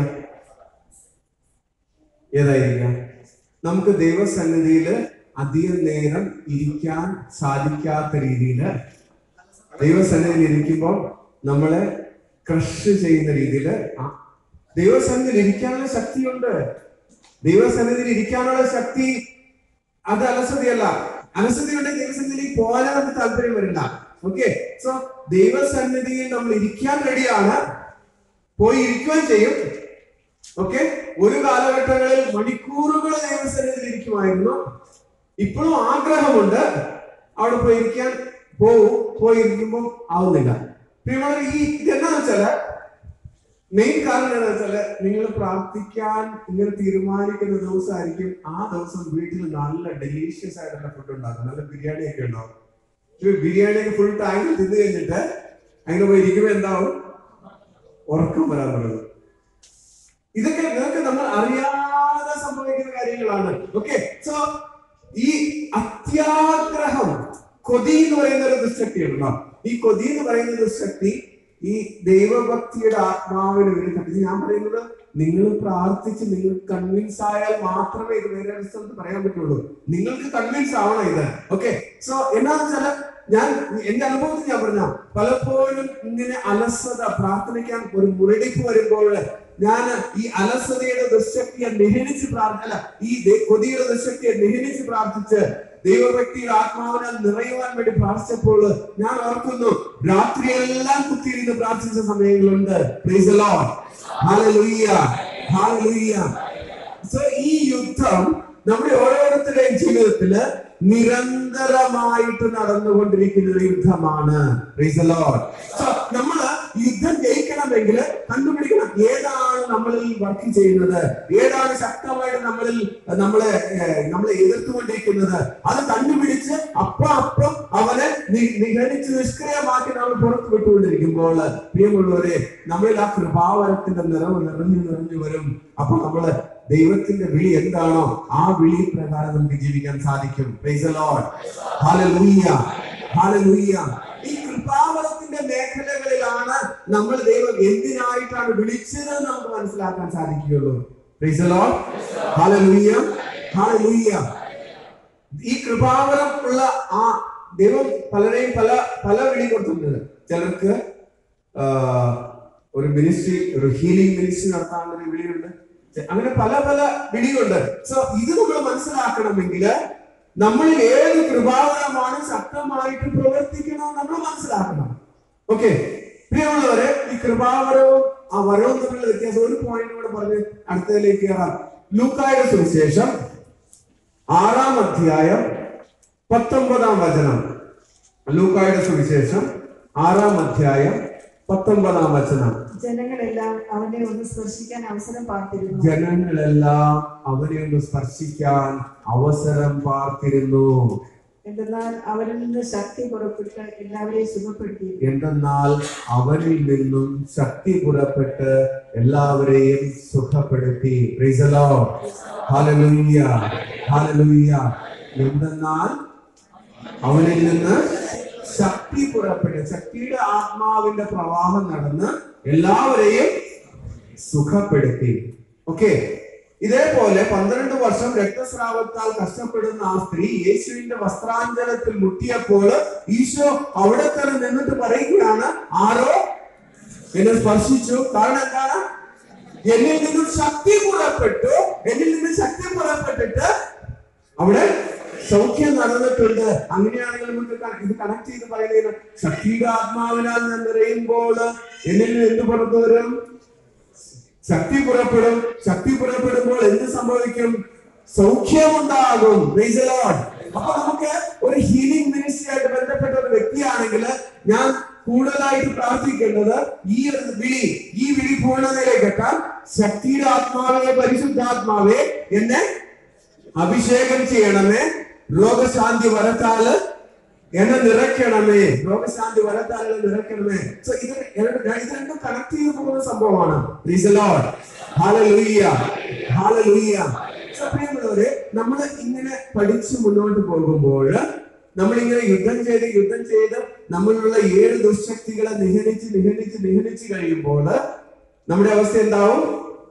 ഏതായിരിക്കാം നമുക്ക് ദൈവസന്നിധിയിൽ അധികം നേരം ഇരിക്കാൻ സാധിക്കാത്ത രീതിയിൽ ദൈവസന്നിധിയിൽ ഇരിക്കുമ്പോൾ നമ്മളെ ക്രഷ് ചെയ്യുന്ന രീതിയിൽ ദൈവസന്നിധിയിൽ ഇരിക്കാനുള്ള ശക്തിയുണ്ട് ദൈവസന്നിധിയിൽ ഇരിക്കാനുള്ള ശക്തി അത് അലസതയല്ല അലസതയുടെ ദൈവസന്നിധിയിൽ പോകാൻ നമുക്ക് താല്പര്യം വരില്ല ഓക്കെ സോ ദൈവസന്നിധിയിൽ നമ്മൾ ഇരിക്കാൻ റെഡിയാണ് പോയി ഇരിക്കുകയും ചെയ്യും ഓക്കെ ഒരു കാലഘട്ടങ്ങളിൽ മണിക്കൂറുകൾ ദൈവസന്നിധിയിൽ ഇരിക്കുമായിരുന്നു ഇപ്പോഴും ആഗ്രഹമുണ്ട് അവിടെ പോയി ഇരിക്കാൻ പോവും പോയി ഇരിക്കുമ്പോൾ ആവുന്നില്ല പ്രിയമുള്ളവർ ഈ ഇതെന്താന്ന് വെച്ചാല് മെയിൻ കാരണം എന്താണെന്ന് വെച്ചാല് നിങ്ങൾ പ്രാർത്ഥിക്കാൻ ഇങ്ങനെ തീരുമാനിക്കുന്ന ദിവസമായിരിക്കും ആ ദിവസം വീട്ടിൽ നല്ല ഡെലീഷ്യസ് ആയിട്ടുള്ള ഫുഡ് ഉണ്ടാക്കും നല്ല ബിരിയാണി ഒക്കെ ഉണ്ടാവും ഈ ബിരിയാണി ഒക്കെ ഫുൾ ടൈം തിന്നു കഴിഞ്ഞിട്ട് അങ്ങനെ പോയി ഇരിക്കുമ്പോൾ എന്താവും ഉറക്കം വരാൻ തുടങ്ങും ഇതൊക്കെ ഇതൊക്കെ നമ്മൾ അറിയാതെ സംഭവിക്കുന്ന കാര്യങ്ങളാണ് ഓക്കെ സോ ഈ അത്യാഗ്രഹം കൊതി എന്ന് പറയുന്ന ഒരു ദുശക്തി ഉണ്ടോ ഈ കൊതി എന്ന് പറയുന്ന ദുശക്തി ഈ ദൈവഭക്തിയുടെ ആത്മാവിന് വിരുദ്ധം ഇത് ഞാൻ പറയുന്നത് നിങ്ങൾ പ്രാർത്ഥിച്ച് നിങ്ങൾ കൺവിൻസ് ആയാൽ മാത്രമേ ഇത് വേറെ ഒരു സ്ഥലത്ത് പറയാൻ പറ്റുള്ളൂ നിങ്ങൾക്ക് കൺവിൻസ് ആവണം ഇത് ഓക്കെ സോ എന്നാന്ന് വെച്ചാല് ഞാൻ എന്റെ അനുഭവത്തിൽ ഞാൻ പറഞ്ഞ പലപ്പോഴും ഇങ്ങനെ അലസത പ്രാർത്ഥനയ്ക്കാൻ ഒരു മുരടിപ്പ് വരുമ്പോൾ ഞാൻ ഈ അലസതയുടെ ദുശക്തിയെ നിഹനിച്ച് പ്രാർത്ഥന ഈ ദേ- കൊതിയുടെ ദുശക്തിയെ നിഹനിച്ച് പ്രാർത്ഥിച്ച് ദൈവഭക്തിയുടെ ആത്മാവിനാൽ നിറയുവാൻ വേണ്ടി പ്രാർത്ഥിച്ചപ്പോൾ ഞാൻ ഓർക്കുന്നു രാത്രിയെല്ലാം കുത്തിയിരുന്ന് പ്രാർത്ഥിച്ച സമയങ്ങളുണ്ട് Praise the Lord. Hallelujah. Hallelujah. So ഈ യുദ്ധം നമ്മുടെ ഓരോരുത്തരുടെയും ജീവിതത്തില് നിരന്തരമായിട്ട് നടന്നുകൊണ്ടിരിക്കുന്ന ഒരു യുദ്ധമാണ് Praise the Lord. So, നമ്മള് യുദ്ധം ജയിക്കണമെങ്കിൽ കണ്ടുപിടിക്കണം ഏതാണ് നമ്മളിൽ വർക്ക് ചെയ്യുന്നത് ഏതാണ് ശക്തമായിട്ട് നമ്മളിൽ നമ്മളെ ഏഹ്, നമ്മളെ എതിർത്തുകൊണ്ടിരിക്കുന്നത് അത് കണ്ടുപിടിച്ച് അപ്പം അപ്പം അവനെ നി- നിഗണിച്ച് നിഷ്ക്രിയമാക്കി നമ്മൾ പുറത്തു വിട്ടുകൊണ്ടിരിക്കുമ്പോൾ പ്രിയമുള്ളവരെ നമ്മളിൽ ആ കൃപാവരത്തിന്റെ നിറവ് നിറഞ്ഞു നിറഞ്ഞു വരും അപ്പൊ നമ്മള് ദൈവത്തിന്റെ വിളി എന്താണോ ആ വിളി പ്രകാരം നമുക്ക് ജീവിക്കാൻ സാധിക്കും Praise the Lord. Hallelujah. Hallelujah. ഈ കൃപാവരത്തിന്റെ മേഖലകളിലാണ് നമ്മൾ ദൈവം എന്തിനായിട്ടാണ് വിളിച്ചത് എന്ന് നമുക്ക് മനസ്സിലാക്കാൻ സാധിക്കുകയുള്ളൂ Praise the Lord. Hallelujah. Hallelujah. ഈ കൃപാവരം ഉള്ള ആ ദൈവം പലരെയും പല പല വിളി കൊടുത്തിട്ടുണ്ട് ചിലർക്ക് ആ, ഒരു മിനിസ്ട്രി ഒരു ഹീലിംഗ് മിനിസ്ട്രി നടത്താനുള്ള ഒരു വിളിയുണ്ട് ചെ- അങ്ങനെ പല പല വിളിയുണ്ട് സോ ഇത് നമ്മൾ മനസ്സിലാക്കണമെങ്കിൽ നമ്മളിൽ ഏത് കൃപാവരമാണ് ശക്തമായിട്ട് പ്രവർത്തിക്കണം നമ്മൾ മനസ്സിലാക്കണം ഓക്കെ പ്രിയമുള്ളവരെ ഈ കൃപാവരവും ആ വരവും തമ്മിലുള്ള വ്യത്യാസം ഒരു പോയിന്റ് കൂടെ പറഞ്ഞ് അടുത്തതിലേക്ക് കയറാം ലൂക്കായുടെ സുവിശേഷം ആറാം അധ്യായം പത്തൊമ്പതാം വചനം ലൂക്കായുടെ സുവിശേഷം ആറാം അധ്യായം പത്തൊമ്പതാം വചനം ജനങ്ങളെല്ലാം അവനെ ഒന്ന് സ്പർശിക്കാൻ അവസരം പാർത്തിരുന്നു ജനങ്ങളെല്ലാം അവനെ ഒന്ന് സ്പർശിക്കാൻ അവസരം പാർത്തിരുന്നു എന്തെന്നാൽ അവരിൽ നിന്ന് ശക്തി പുറപ്പെട്ട് എല്ലാവരെയും സുഖപ്പെടുത്തി എന്തെന്നാൽ അവനിൽ നിന്നും ശക്തി പുറപ്പെട്ട് എല്ലാവരെയും സുഖപ്പെടുത്തി Praise the Lord. Hallelujah. Hallelujah. എന്തെന്നാൽ അവനിൽ നിന്ന് ശക്തി പുറപ്പെട്ട് ശക്തിയുടെ ആത്മാവിന്റെ പ്രവാഹം നടന്ന് എല്ലാവരെയും സുഖപ്പെടുത്തി ഓക്കെ ഇതേപോലെ പന്ത്രണ്ട് വർഷം രക്തസ്രാവത്താൽ കഷ്ടപ്പെടുന്ന ആ സ്ത്രീ യേശുവിന്റെ വസ്ത്രാഞ്ചലത്തിൽ മുട്ടിയപ്പോൾ ഈശോ അവിടെ തന്നെ നിന്നിട്ട് പറയുകയാണ് ആരോ എന്നെ സ്പർശിച്ചു കാരണം എന്താണ് എന്നിൽ നിന്നും ശക്തി പുറപ്പെട്ടു എന്നിൽ നിന്നും ശക്തി പുറപ്പെട്ടിട്ട് അവിടെ സൗഖ്യം നടന്നിട്ടുണ്ട് അങ്ങനെയാണെങ്കിൽ നമുക്ക് ക- ഇത് കണക്ട് ചെയ്ത് പറയുന്നത് ശക്തിയുടെ ആത്മാവിനാൽ ഞാൻ നിറയുമ്പോൾ എന്നിൽ നിന്ന് എന്ത് പുറത്തു വരും ശക്തി പുറപ്പെടും ശക്തി പുറപ്പെടുമ്പോൾ എന്ത് സംഭവിക്കും സൗഖ്യമുണ്ടാകും Praise the Lord. അപ്പൊ നമുക്ക് ഒരു ഹീലിംഗ് മിനിസ്ട്രി ആയിട്ട് ബന്ധപ്പെട്ട ഒരു വ്യക്തിയാണെങ്കിൽ ഞാൻ കൂടുതലായിട്ട് പ്രാർത്ഥിക്കേണ്ടത് ഈ ഒരു വിളി ഈ വിളി പൂർണ്ണതയിലേക്ക് എത്താൻ ശക്തിയുടെ ആത്മാവെ പരിശുദ്ധാത്മാവെ എന്നെ അഭിഷേകം ചെയ്യണമേ രോഗശാന്തി വരത്താല് എന്നെ നിറയ്ക്കണമേ രോഗശാന്തി വരത്താല് എന്നെ നിറയ്ക്കണമേ സോ ഇത് രണ്ട് ഇത് രണ്ടും കണക്ട് ചെയ്ത് പോകുന്ന സംഭവമാണ് Praise the Lord. Hallelujah. Hallelujah. So, പ്രിയമുള്ളവരെ നമ്മൾ ഇങ്ങനെ പഠിച്ച് മുന്നോട്ട് പോകുമ്പോൾ നമ്മളിങ്ങനെ യുദ്ധം ചെയ്ത് യുദ്ധം ചെയ്ത് നമ്മളിലുള്ള ഏഴ് ദുശക്തികളെ നിഹനിച്ച് നിഹനിച്ച് നിഹനിച്ച് കഴിയുമ്പോൾ നമ്മുടെ അവസ്ഥ എന്താവും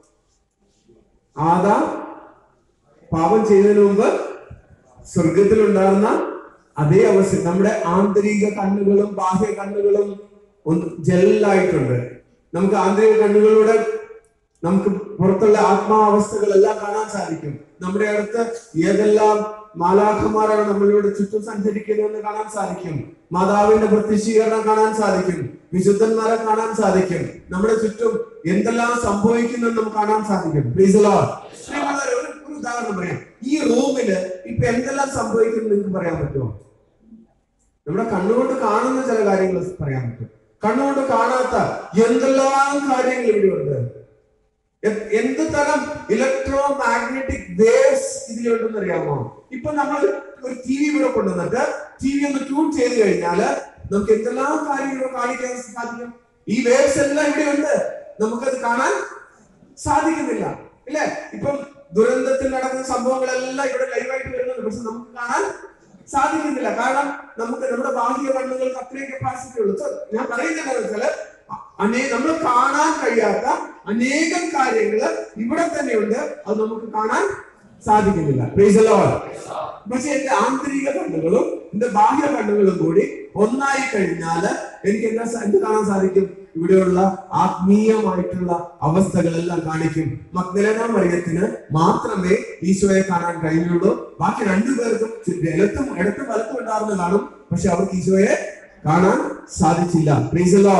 ആദാ പാപം ചെയ്യുന്നതിന് മുമ്പ് സ്വർഗത്തിൽ ഉണ്ടാകുന്ന അതേ അവസ്ഥ നമ്മുടെ ആന്തരിക കണ്ണുകളും ബാഹ്യ കണ്ണുകളും ഒന്ന് ജെല്ലായിട്ടുണ്ട് നമുക്ക് ആന്തരിക കണ്ണുകളിലൂടെ നമുക്ക് പുറത്തുള്ള ആത്മാവസ്ഥകളെല്ലാം കാണാൻ സാധിക്കും നമ്മുടെ അടുത്ത് ഏതെല്ലാം മാലാഖമാരാണ് നമ്മളിലൂടെ ചുറ്റും സഞ്ചരിക്കുന്നതെന്ന് കാണാൻ സാധിക്കും മാതാവിന്റെ പ്രത്യക്ഷീകരണം കാണാൻ സാധിക്കും വിശുദ്ധന്മാരെ കാണാൻ സാധിക്കും നമ്മുടെ ചുറ്റും എന്തെല്ലാം സംഭവിക്കുന്നെന്ന് നമുക്ക് കാണാൻ സാധിക്കും പ്ലീസ് ഒരു ഒരു ഉദാഹരണം പറയാം ഈ റൂമില് ഇപ്പൊ എന്തെല്ലാം സംഭവിക്കുന്നു നിങ്ങൾക്ക് പറയാൻ പറ്റുമോ നമ്മുടെ കണ്ണുകൊണ്ട് കാണുന്ന ചില കാര്യങ്ങൾ പറയാൻ പറ്റും കണ്ണുകൊണ്ട് കാണാത്ത എന്തെല്ലാം കാര്യങ്ങൾ ഇവിടെ ഉണ്ട് എ- എന്ത് തരം ഇലക്ട്രോ മാഗ്നറ്റിക് വേവ്സ് ഇതിലുണ്ടെന്ന് അറിയാമോ ഇപ്പൊ നമ്മൾ ഒരു ടി വി ഇവിടെ കൊണ്ടുവന്നിട്ട് ടി വി ഒന്ന് ട്യൂൺ ചെയ്ത് കഴിഞ്ഞാല് നമുക്ക് എന്തെല്ലാം കാര്യങ്ങൾ കാണിക്കാൻ സാധിക്കും ഈ വേവ്സ് എല്ലാം ഇവിടെ ഉണ്ട് നമുക്കത് കാണാൻ സാധിക്കുന്നില്ല ഇല്ലേ ഇപ്പം ദുരന്തത്തിൽ നടക്കുന്ന സംഭവങ്ങളെല്ലാം ഇവിടെ ലൈവായിട്ട് വരുന്നുണ്ട് പക്ഷെ നമുക്ക് കാണാൻ സാധിക്കുന്നില്ല കാരണം നമുക്ക് നമ്മുടെ ബാഹ്യ കണ്ണുകൾക്ക് അത്രയും കപ്പാസിറ്റി ഉള്ളൂ So, ഞാൻ പറയുന്നത് എന്താണെന്ന് വെച്ചാല് അനേ നമ്മൾ കാണാൻ കഴിയാത്ത അനേകം കാര്യങ്ങൾ ഇവിടെ തന്നെയുണ്ട് അത് നമുക്ക് കാണാൻ സാധിക്കുന്നില്ല Praise the Lord. പക്ഷെ എന്റെ ആന്തരിക കണ്ണുകളും എന്റെ ബാഹ്യ കണ്ണുകളും കൂടി ഒന്നായി കഴിഞ്ഞാല് എനിക്ക് എന്താ സ- എന്ത് കാണാൻ സാധിക്കും ഇവിടെയുള്ള ആത്മീയമായിട്ടുള്ള അവസ്ഥകളെല്ലാം കാണിക്കും മഗ്ദലന മറിയത്തിന് മാത്രമേ ഈശോയെ കാണാൻ കഴിഞ്ഞുള്ളൂ ബാക്കി രണ്ടുപേർക്കും ഇടത്തും ഇടത്തും വലത്തും ഉണ്ടാവുന്ന കാണും പക്ഷെ അവർക്ക് ഈശോയെ കാണാൻ സാധിച്ചില്ല Praise the Lord.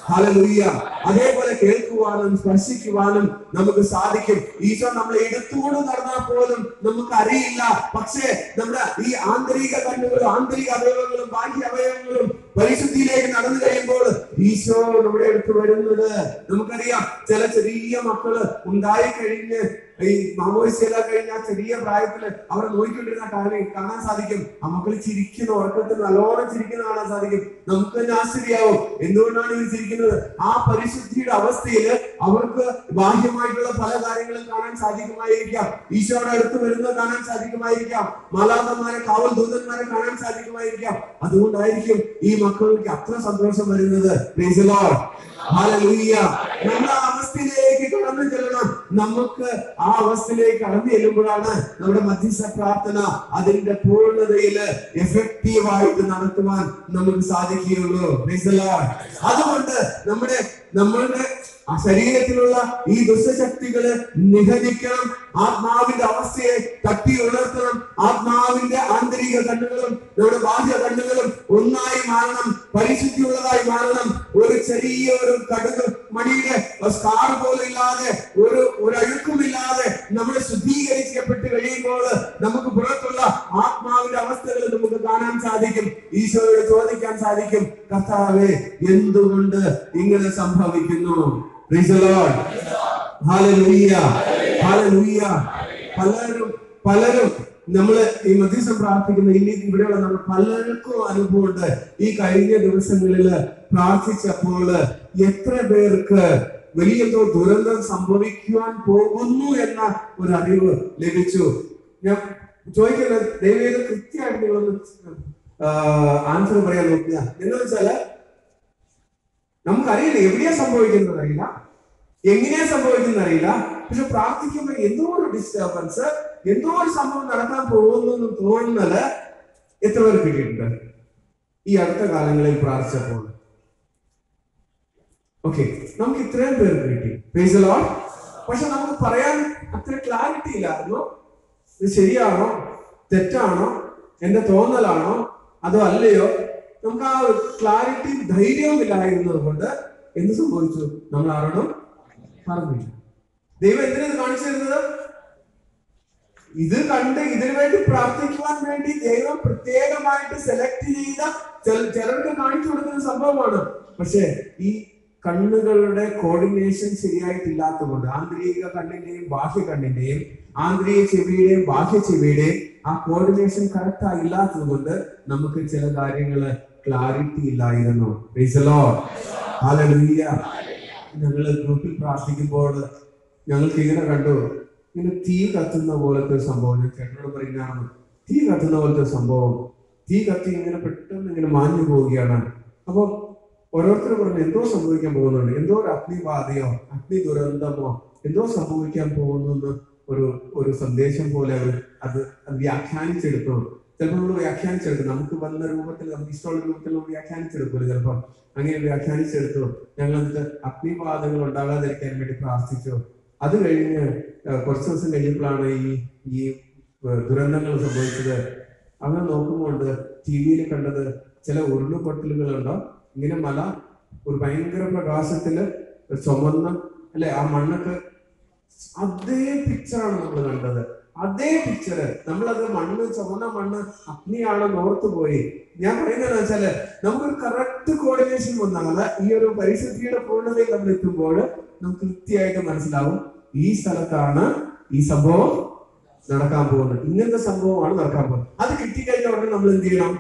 ഹല്ലേലൂയ അതേപോലെ കേൾക്കുവാനും സ്പർശിക്കുവാനും നമുക്ക് സാധിക്കും ഈശോ നമ്മളെ എടുത്തുകൊണ്ട് നടന്നാൽ പോലും നമുക്ക് അറിയില്ല പക്ഷേ നമ്മുടെ ഈ ആന്തരിക കണ്ണുകളും ആന്തരിക അവയവങ്ങളും ബാഹ്യ അവയവങ്ങളും പരിശുദ്ധിയിലേക്ക് നടന്നു കഴിയുമ്പോൾ ഈശോ നമ്മുടെ അടുത്ത് വരുന്നത് നമുക്കറിയാം ചില ചെറിയ മക്കള് ഉണ്ടായി കഴിഞ്ഞ് ഈ മാമോയിസെല്ലാം കഴിഞ്ഞ ആ ചെറിയ പ്രായത്തില് അവർ നോക്കിക്കൊണ്ടിരുന്ന കാര്യം കാണാൻ സാധിക്കും ആ മക്കൾ ചിരിക്കുന്ന ഉറക്കത്തിൽ നല്ലോണം ചിരിക്കുന്ന കാണാൻ സാധിക്കും നമുക്ക് തന്നെ ആശ്ചര്യാവും എന്തുകൊണ്ടാണ് ഇവർ ചിരിക്കുന്നത് ആ പരിശുദ്ധിയുടെ അവസ്ഥയില് അവർക്ക് ബാഹ്യമായിട്ടുള്ള പല കാര്യങ്ങളും കാണാൻ സാധിക്കുമായിരിക്കാം ഈശോയുടെ അടുത്ത് വരുന്നത് കാണാൻ സാധിക്കുമായിരിക്കാം മാലാതന്മാരെ കാവൽ ദൂതന്മാരെ കാണാൻ സാധിക്കുമായിരിക്കാം അതുകൊണ്ടായിരിക്കും ഈ മക്കൾക്ക് അത്ര സന്തോഷം വരുന്നത് Praise the Lord. Hallelujah. നമ്മൾ ആ അവസ്ഥയിലേക്ക് കടന്നു ചെല്ലണം നമുക്ക് ആ അവസ്ഥയിലേക്ക് കടന്നു ചെല്ലുമ്പോഴാണ് നമ്മുടെ മധ്യസ്ഥ പ്രാർത്ഥന അതിന്റെ പൂർണ്ണതയില് എഫക്റ്റീവായിട്ട് നടത്തുവാൻ നമുക്ക് സാധിക്കുകയുള്ളൂ Praise the Lord. അതുകൊണ്ട് നമ്മുടെ നമ്മളുടെ ആ ശരീരത്തിലുള്ള ഈ ദുഷ്ടശക്തികള് നിഹരിക്കണം ആത്മാവിന്റെ അവസ്ഥയെ തട്ടി ഉണർത്തണം ആത്മാവിന്റെ ആന്തരിക കണ്ണുകളും നമ്മുടെ ബാഹ്യ കണ്ണുകളും ഒന്നായി മാറണം പരിശുദ്ധിയുള്ളതായി മാറണം ഒരു ചെറിയ ഒരു കടുക് മണിയുടെ സ്കാർ പോലും ഇല്ലാതെ ഒരു ഒരു അഴുക്കുമില്ലാതെ നമ്മൾ ശുദ്ധീകരിക്കപ്പെട്ട് കഴിയുമ്പോൾ നമുക്ക് പുറത്തുള്ള ആത്മാവിന്റെ അവസ്ഥകൾ നമുക്ക് കാണാൻ സാധിക്കും ഈശോയോട് ചോദിക്കാൻ സാധിക്കും കർത്താവെ എന്തുകൊണ്ട് ഇങ്ങനെ സംഭവിക്കുന്നു Praise the Lord. Hallelujah. Hallelujah. പലരും പലരും നമ്മള് ഈ മധ്യസ്ഥം പ്രാർത്ഥിക്കുന്ന ഇനി ഇവിടെയുള്ള നമ്മൾ പലർക്കും അനുഭവമുണ്ട് ഈ കഴിഞ്ഞ ദിവസങ്ങളില് പ്രാർത്ഥിച്ചപ്പോൾ എത്ര പേർക്ക് വലിയ എന്തോ ദുരന്തം സംഭവിക്കുവാൻ പോകുന്നു എന്ന ഒരു അറിവ് ലഭിച്ചു ഞാൻ ചോദിക്കുന്നത് ദൈവം കൃത്യമായിട്ട് നിങ്ങളൊന്ന് ആൻസർ പറയാൻ നോക്കുക എന്ന് വെച്ചാല് നമുക്കറിയില്ല എവിടെയാ സംഭവിക്കുന്നത് അറിയില്ല എങ്ങനെയാ സംഭവിക്കുന്നത് അറിയില്ല പക്ഷെ പ്രാർത്ഥിക്കുമ്പോൾ എന്തോ ഒരു ഡിസ്റ്റർബൻസ് എന്തോ ഒരു സംഭവം നടക്കാൻ പോകുന്നു എന്ന് തോന്നുന്നത് എത്ര പേർ കിട്ടിയിട്ടുണ്ട് ഈ അടുത്ത കാലങ്ങളിൽ പ്രാർത്ഥിച്ചപ്പോൾ ഓക്കെ നമുക്ക് ഇത്രയും പേർക്ക് കിട്ടി Praise the Lord. പക്ഷെ നമുക്ക് പറയാൻ അത്ര ക്ലാരിറ്റി ഇല്ലായിരുന്നു ഇത് ശരിയാണോ തെറ്റാണോ എന്റെ തോന്നലാണോ അതോ അല്ലയോ നമുക്ക് ആ ക്ലാരിറ്റി ധൈര്യവും ഇല്ലായിരുന്നത് കൊണ്ട് എന്ത് സംഭവിച്ചു നമ്മൾ ആരോടും പറഞ്ഞില്ല ദൈവം എന്തിനാ ഇത് കാണിച്ചു തരുന്നത് ഇത് കണ്ട് ഇതിനു വേണ്ടി പ്രാർത്ഥിക്കുവാൻ വേണ്ടി ദൈവം പ്രത്യേകമായിട്ട് സെലക്ട് ചെയ്ത ചില- ചിലർക്ക് കാണിച്ചു കൊടുക്കുന്ന സംഭവമാണ് പക്ഷേ ഈ കണ്ണുകളുടെ കോർഡിനേഷൻ ശരിയായിട്ടില്ലാത്തതുകൊണ്ട് ആന്തരിക കണ്ണിന്റെയും ബാഹ്യ കണ്ണിന്റെയും ആന്തരിക ചെവിയുടെയും ബാഹ്യ ചെവിയുടെയും ആ കോർഡിനേഷൻ കറക്റ്റ് ആയില്ലാത്തത് കൊണ്ട് നമുക്ക് ചില കാര്യങ്ങള് ക്ലാരിറ്റി ഇല്ലായിരുന്നു Praise the Lord. Hallelujah. ഞങ്ങള് ഗ്രൂപ്പിൽ പ്രാർത്ഥിക്കുമ്പോൾ ഞങ്ങൾക്ക് ഇങ്ങനെ കണ്ടു ഇങ്ങനെ തീ കത്തുന്ന പോലത്തെ ഒരു സംഭവം ഞാൻ ചേട്ടനോട് പറയുന്നതാണ് തീ കത്തുന്ന പോലത്തെ ഒരു സംഭവം തീ കത്തി ഇങ്ങനെ പെട്ടെന്ന് ഇങ്ങനെ മാഞ്ഞു പോവുകയാണ് അപ്പൊ ഓരോരുത്തർ പറഞ്ഞു എന്തോ സംഭവിക്കാൻ പോകുന്നുണ്ട് എന്തോ ഒരു അഗ്നിബാധയോ അഗ്നി ദുരന്തമോ എന്തോ സംഭവിക്കാൻ പോകുന്നു എന്ന് ഒരു ഒരു സന്ദേശം പോലെ അവർ അത് അത് വ്യാഖ്യാനിച്ചെടുത്തു ചിലപ്പോൾ നമ്മൾ വ്യാഖ്യാനിച്ചെടുക്കും നമുക്ക് വന്ന രൂപത്തിൽ നമുക്ക് ഇഷ്ടമുള്ള രൂപത്തിൽ നമ്മൾ വ്യാഖ്യാനിച്ചെടുക്കുമല്ലോ ചിലപ്പം അങ്ങനെ വ്യാഖ്യാനിച്ചെടുത്തു ഞങ്ങൾ എന്നിട്ട് അഗ്നിബാധകൾ ഉണ്ടാകാതിരിക്കാൻ വേണ്ടി പ്രാർത്ഥിച്ചു അത് കഴിഞ്ഞ് ഏഹ്, കുറച്ച് ദിവസം കഴിഞ്ഞപ്പോഴാണ് ഈ ഈ ഏഹ്, ദുരന്തങ്ങൾ സംഭവിച്ചത് അങ്ങനെ നോക്കുമ്പോൾ ടി വിയിൽ കണ്ടത് ചില ഉരുളുപൊട്ടലുകളുണ്ടോ ഇങ്ങനെ മല ഒരു ഭയങ്കര പ്രകാശത്തില് ഒരു ചുമന്ന അല്ലെ ആ മണ്ണൊക്കെ അതേ പിക്ചറാണ് നമ്മൾ കണ്ടത് അതേ പിക്ചറ് നമ്മളത് മണ്ണ് ചുവന്ന മണ്ണ് അഗ്നിയാണെന്ന് ഓർത്തു പോയി ഞാൻ പറയുന്നത് വെച്ചാല് നമുക്കൊരു കറക്റ്റ് കോർഡിനേഷൻ വന്നാൽ ഈ ഒരു പരിസ്ഥിതിയുടെ പൂർണ്ണതയിൽ നമ്മൾ എത്തുമ്പോൾ നമുക്ക് കൃത്യമായിട്ട് മനസ്സിലാവും ഈ സ്ഥലത്താണ് ഈ സംഭവം നടക്കാൻ പോകുന്നത് ഇങ്ങനത്തെ സംഭവമാണ് നടക്കാൻ പോകുന്നത് അത് കിട്ടിക്കഴിഞ്ഞ ഉടനെ നമ്മൾ എന്ത് ചെയ്യണം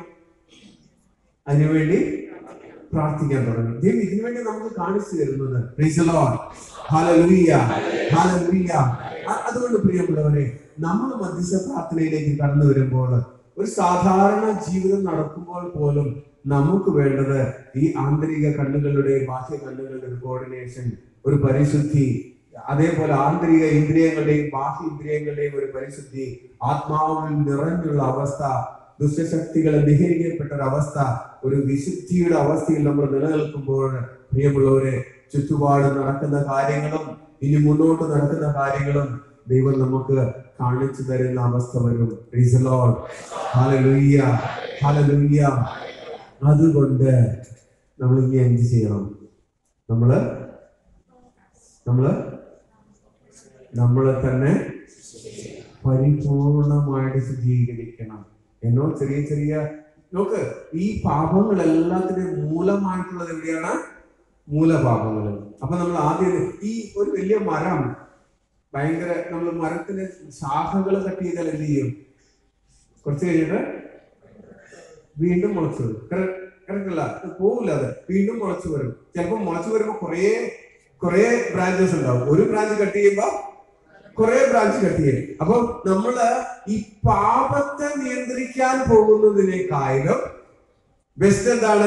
അതിനുവേണ്ടി പ്രാർത്ഥിക്കാൻ തുടങ്ങി ദൈവം ഇതിനു വേണ്ടി നമുക്ക് കാണിച്ചു തരുന്നത് Praise the Lord. Hallelujah. Hallelujah. അ- അതുകൊണ്ട് പ്രിയമുള്ളവരെ നമ്മൾ മധ്യസ്ഥ പ്രാർത്ഥനയിലേക്ക് കടന്നു വരുമ്പോൾ ഒരു സാധാരണ ജീവിതം നടക്കുമ്പോൾ പോലും നമുക്ക് വേണ്ടത് ഈ ആന്തരിക കണ്ണുകളുടെയും ബാഹ്യ കണ്ണുകളുടെ ഒരു കോർഡിനേഷൻ ഒരു പരിശുദ്ധി അതേപോലെ ആന്തരിക ഇന്ദ്രിയങ്ങളുടെയും ബാഹ്യ ഇന്ദ്രിയങ്ങളുടെയും ഒരു പരിശുദ്ധി ആത്മാവിൽ നിറഞ്ഞുള്ള അവസ്ഥ ദുഷ്ടശക്തികളെ നിഹരിക്കപ്പെട്ട ഒരു അവസ്ഥ ഒരു വിശുദ്ധിയുടെ അവസ്ഥയിൽ നമ്മൾ നിലനിൽക്കുമ്പോൾ പ്രിയമുള്ളവരെ ചുറ്റുപാട് നടക്കുന്ന കാര്യങ്ങളും ഇനി മുന്നോട്ട് നടക്കുന്ന കാര്യങ്ങളും ദൈവം നമുക്ക് കാണിച്ചു തരുന്ന അവസ്ഥ വരും Praise the Lord. Hallelujah. Hallelujah. അതുകൊണ്ട് നമ്മൾ ഇനി എന്ത് ചെയ്യണം നമ്മള് നമ്മള് നമ്മളെ തന്നെ പരിപൂർണമായിട്ട് ശുദ്ധീകരിക്കണം എന്നോ ചെറിയ ചെറിയ നോക്ക് ഈ പാപങ്ങൾ എല്ലാത്തിനും മൂലമായിട്ടുള്ളത് എവിടെയാണ് മൂലപാപങ്ങൾ അപ്പൊ നമ്മൾ ആദ്യം ഈ ഒരു വലിയ മരം ഭയങ്കര നമ്മൾ മരത്തിന് ശാഖകൾ കട്ട് ചെയ്താൽ എന്ത് ചെയ്യും കുറച്ച് കഴിഞ്ഞിട്ട് വീണ്ടും മുളച്ചു വരും കറക്റ്റ് അല്ല അത് പോവില്ല അത് വീണ്ടും മുളച്ചു വരും ചിലപ്പോൾ മുളച്ചു വരുമ്പോ കുറേ കുറേ ബ്രാഞ്ചസ് ഉണ്ടാവും ഒരു ബ്രാഞ്ച് കട്ട് ചെയ്യുമ്പോ കുറെ ബ്രാഞ്ച് കട്ട് ചെയ്യും അപ്പൊ നമ്മള് ഈ പാപത്തെ നിയന്ത്രിക്കാൻ പോകുന്നതിനേക്കാളും ബെസ്റ്റ് എന്താണ്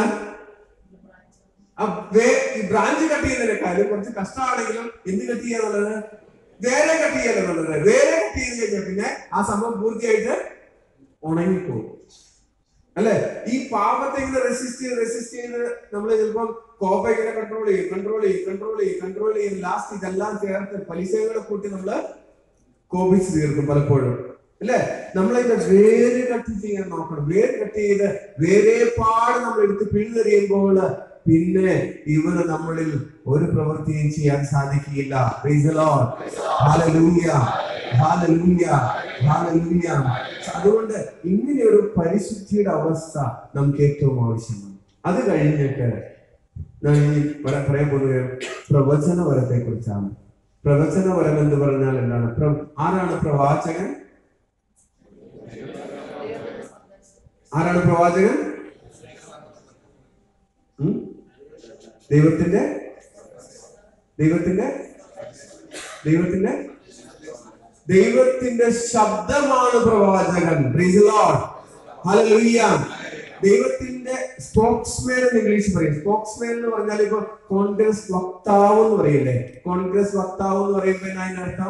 ആ വേ- ഈ ബ്രാഞ്ച് കട്ട് ചെയ്യുന്നതിനേക്കാളും കുറച്ച് കഷ്ടമാണെങ്കിലും എന്ത് കട്ട് ചെയ്യാന്നുള്ളത് വേറെ കട്ട് ചെയ്യാന്നുള്ളത് വേറെ കട്ട് ചെയ്ത് കഴിഞ്ഞാൽ പിന്നെ ആ സംഭവം പൂർത്തിയായിട്ട് ഉണങ്ങിപ്പോകും അല്ലെ ഈ പാപത്തെ ഇങ്ങനെ റെസിസ്റ്റ് ചെയ്ത് റെസിസ്റ്റ് ചെയ്ത് നമ്മൾ ചിലപ്പം കോപ്പ ഇങ്ങനെ കൺട്രോൾ ചെയ്യും കൺട്രോൾ ചെയ്യും കൺട്രോൾ ചെയ്യും കൺട്രോൾ ചെയ്യും ലാസ്റ്റ് ഇതെല്ലാം ചേർത്ത് പലിശകളെ കൂട്ടി നമ്മള് കോപിച്ച് തീർക്കും പലപ്പോഴും അല്ലെ നമ്മളതിന്റെ വേര് കട്ട് ചെയ്യാൻ നോക്കണം വേര് കട്ട് ചെയ്ത് വേറെ പാട് നമ്മൾ എടുത്ത് പിഴുതെറിയുമ്പോൾ പിന്നെ ഇവന് നമ്മളിൽ ഒരു പ്രവൃത്തിയും ചെയ്യാൻ സാധിക്കില്ല Praise the Lord. Hallelujah. Hallelujah. Hallelujah. അതുകൊണ്ട് ഇങ്ങനെ ഒരു പരിശുദ്ധിയുടെ അവസ്ഥ നമുക്ക് ഏറ്റവും ആവശ്യമാണ് അത് കഴിഞ്ഞിട്ട് ഞാൻ ഇനി പറ- പറയാൻ പോകുന്നത് പ്രവചന വരത്തെ കുറിച്ചാണ് പ്രവചന വരം എന്ന് പറഞ്ഞാൽ എന്താണ് പ്ര- ആരാണ് പ്രവാചകൻ ആരാണ് പ്രവാചകൻ ഉം? ദൈവത്തിന്റെ ദൈവത്തിന്റെ ദൈവത്തിന്റെ ദൈവത്തിന്റെ ശബ്ദമാണ് പ്രവാചകൻ Praise the Lord. Hallelujah. ദൈവത്തിന്റെ സ്പോക്സ്മാൻ എന്ന് ഇംഗ്ലീഷ് പറയും സ്പോക്സ്മാൻ എന്ന് പറഞ്ഞാൽ ഇപ്പൊ കോൺഗ്രസ് വക്താവ് എന്ന് പറയില്ലേ കോൺഗ്രസ് വക്താവ് എന്ന് പറയുമ്പോ എന്നാ അതിന്റെ അർത്ഥം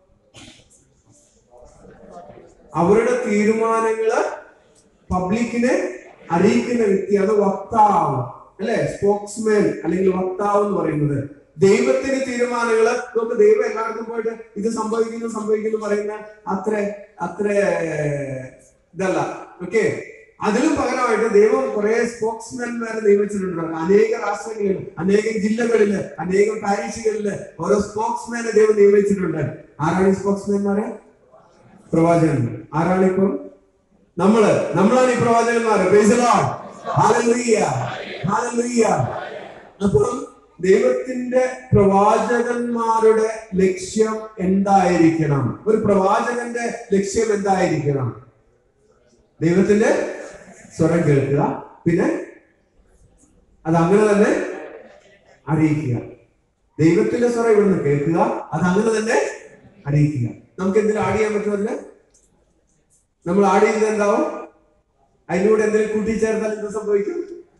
അവരുടെ തീരുമാനങ്ങള് പബ്ലിക്കിനെ അറിയിക്കുന്ന വ്യക്തിയാണ് വക്താവ് അല്ലെ സ്പോക്സ്മാൻ അല്ലെങ്കിൽ വക്താവ് എന്ന് പറയുന്നത് ദൈവത്തിന്റെ തീരുമാനങ്ങള് നമുക്ക് ദൈവം എല്ലായിടത്തും പോയിട്ട് ഇത് സംഭവിക്കുന്നു സംഭവിക്കുന്നു പറയുന്ന അത്ര അത്ര ഇതല്ല ഓക്കെ അതിലും പകരമായിട്ട് ദൈവം കുറെ സ്പോക്സ്മാൻമാരെ നിയമിച്ചിട്ടുണ്ട് അനേക രാഷ്ട്രങ്ങളിൽ അനേകം ജില്ലകളില് അനേകം പാരീഷുകളില് ഓരോ സ്പോക്സ്മാനെ ദൈവം നിയമിച്ചിട്ടുണ്ട് ആരാണ് ഈ സ്പോക്സ്മാൻമാരെ പ്രവാചകന്മാർ ആരാണ് ഇപ്പം നമ്മള് നമ്മളാണ് ഈ പ്രവാചകന്മാര് Praise the Lord. Hallelujah. Hallelujah. അപ്പം ദൈവത്തിന്റെ പ്രവാചകന്മാരുടെ ലക്ഷ്യം എന്തായിരിക്കണം ഒരു പ്രവാചകന്റെ ലക്ഷ്യം എന്തായിരിക്കണം ദൈവത്തിന്റെ സ്വരം കേൾക്കുക പിന്നെ അത് അങ്ങനെ തന്നെ അറിയിക്കുക ദൈവത്തിന്റെ സ്വരം ഇവിടുന്ന് കേൾക്കുക അത് അങ്ങനെ തന്നെ അറിയിക്കുക നമുക്ക് എന്തെങ്കിലും ആഡ് ചെയ്യാൻ പറ്റുമോ അതില് നമ്മൾ ആഡ് ചെയ്തത് എന്താവും അതിലൂടെ എന്തെങ്കിലും കൂട്ടിച്ചേർത്താൽ എന്ത് സംഭവിക്കും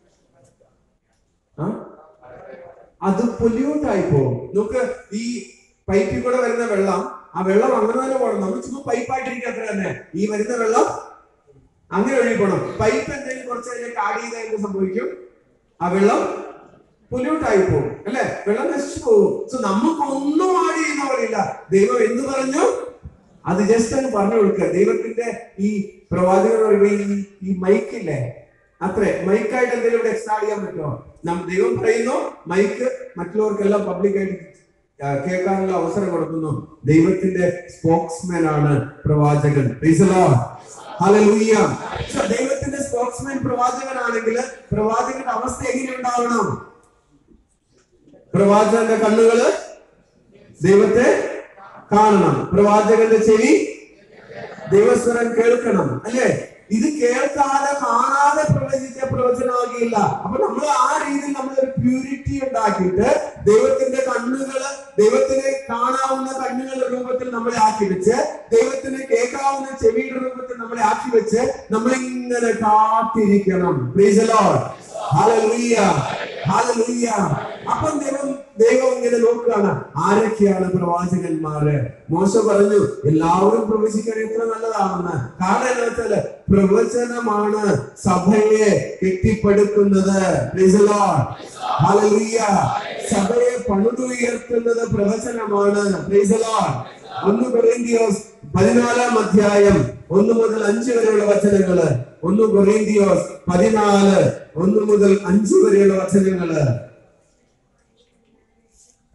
ആ? അത് പൊല്യൂട്ട് ആയി പോകും നമുക്ക് ഈ പൈപ്പിൽ കൂടെ വരുന്ന വെള്ളം ആ വെള്ളം അങ്ങനെ തന്നെ പോകണം നമ്മൾ ചുമ്മാ പൈപ്പായിട്ടിരിക്കാത്ര തന്നെ ഈ വരുന്ന വെള്ളം അങ്ങനെ ഒഴുകി പോകണം പൈപ്പ് എന്തെങ്കിലും കുറച്ച് കഴിഞ്ഞിട്ട് ആഡ് ചെയ്താൽ എന്ത് സംഭവിക്കും ആ വെള്ളം പൊല്യൂട്ട് ആയി പോകും അല്ലെ വെള്ളം നശിച്ചു പോകും സോ നമുക്കൊന്നും ആഡ് ചെയ്യുന്ന പോലെയില്ല ദൈവം എന്ത് പറഞ്ഞു അത് ജസ്റ്റ് അങ്ങ് പറഞ്ഞു കൊടുക്കുക ദൈവത്തിന്റെ ഈ പ്രവാചകർ പറയുമ്പോ ഈ ഈ മൈക്കില്ലേ അത്രേ മൈക്കായിട്ട് എന്തെങ്കിലും ഇവിടെ എക്സ്ട്രാ ചെയ്യാൻ പറ്റുമോ നം ദൈവം പറയുന്നു മൈക്ക് മറ്റുള്ളവർക്കെല്ലാം പബ്ലിക്കായിട്ട് കേൾക്കാനുള്ള അവസരം കൊടുക്കുന്നു ദൈവത്തിന്റെ സ്പോക്സ്മാൻ ആണ് പ്രവാചകൻ Praise the Lord. Hallelujah. So, ദൈവത്തിന്റെ സ്പോക്സ്മാൻ പ്രവാചകനാണെങ്കിൽ പ്രവാചകന്റെ അവസ്ഥ എങ്ങനെ ഉണ്ടാവണം പ്രവാചകന്റെ കണ്ണുകള് ദൈവത്തെ കാണണം പ്രവാചകന്റെ ചെവി ദൈവസ്വരം കേൾക്കണം അല്ലേ ഇത് കേൾക്കാതെ കാണാതെ പ്രവചിച്ച പ്രവചനമാകില്ല അപ്പൊ നമ്മൾ ആ രീതിയിൽ നമ്മൾ ഒരു പ്യൂരിറ്റി ഉണ്ടാക്കിയിട്ട് ദൈവത്തിന്റെ കണ്ണുകള് ദൈവത്തിനെ കാണാവുന്ന കണ്ണുകളുടെ രൂപത്തിൽ നമ്മളെ ആക്കി വെച്ച് ദൈവത്തിന് കേൾക്കാവുന്ന ചെവിയുടെ രൂപത്തിൽ നമ്മളെ ആക്കി വെച്ച് നമ്മൾ ഇങ്ങനെ കാത്തിരിക്കണം Praise the Lord. Hallelujah. Hallelujah. അപ്പം ദൈവം ദൈവം ഇങ്ങനെ നോക്കുകയാണ് ആരൊക്കെയാണ് പ്രവാചകന്മാര് മോശ പറഞ്ഞു എല്ലാവരും പ്രവചിക്കാൻ എത്ര നല്ലതാണെന്ന് കാരണം എന്താ വെച്ചാല് പ്രവചനമാണ് സഭയെ കെട്ടിപ്പടുക്കുന്നത് Praise the Lord. Hallelujah. സഭയെ പണിതുയർത്തുന്നത് പ്രവചനമാണ് Praise the Lord. ഒന്ന് കൊറിന്തിയോസ് പതിനാലാം അധ്യായം ഒന്ന് മുതൽ അഞ്ച് വരെയുള്ള വചനങ്ങള് ഒന്ന് കൊറിന്തിയോസ് പതിനാല് ഒന്ന് മുതൽ അഞ്ച് വരെയുള്ള വചനങ്ങള്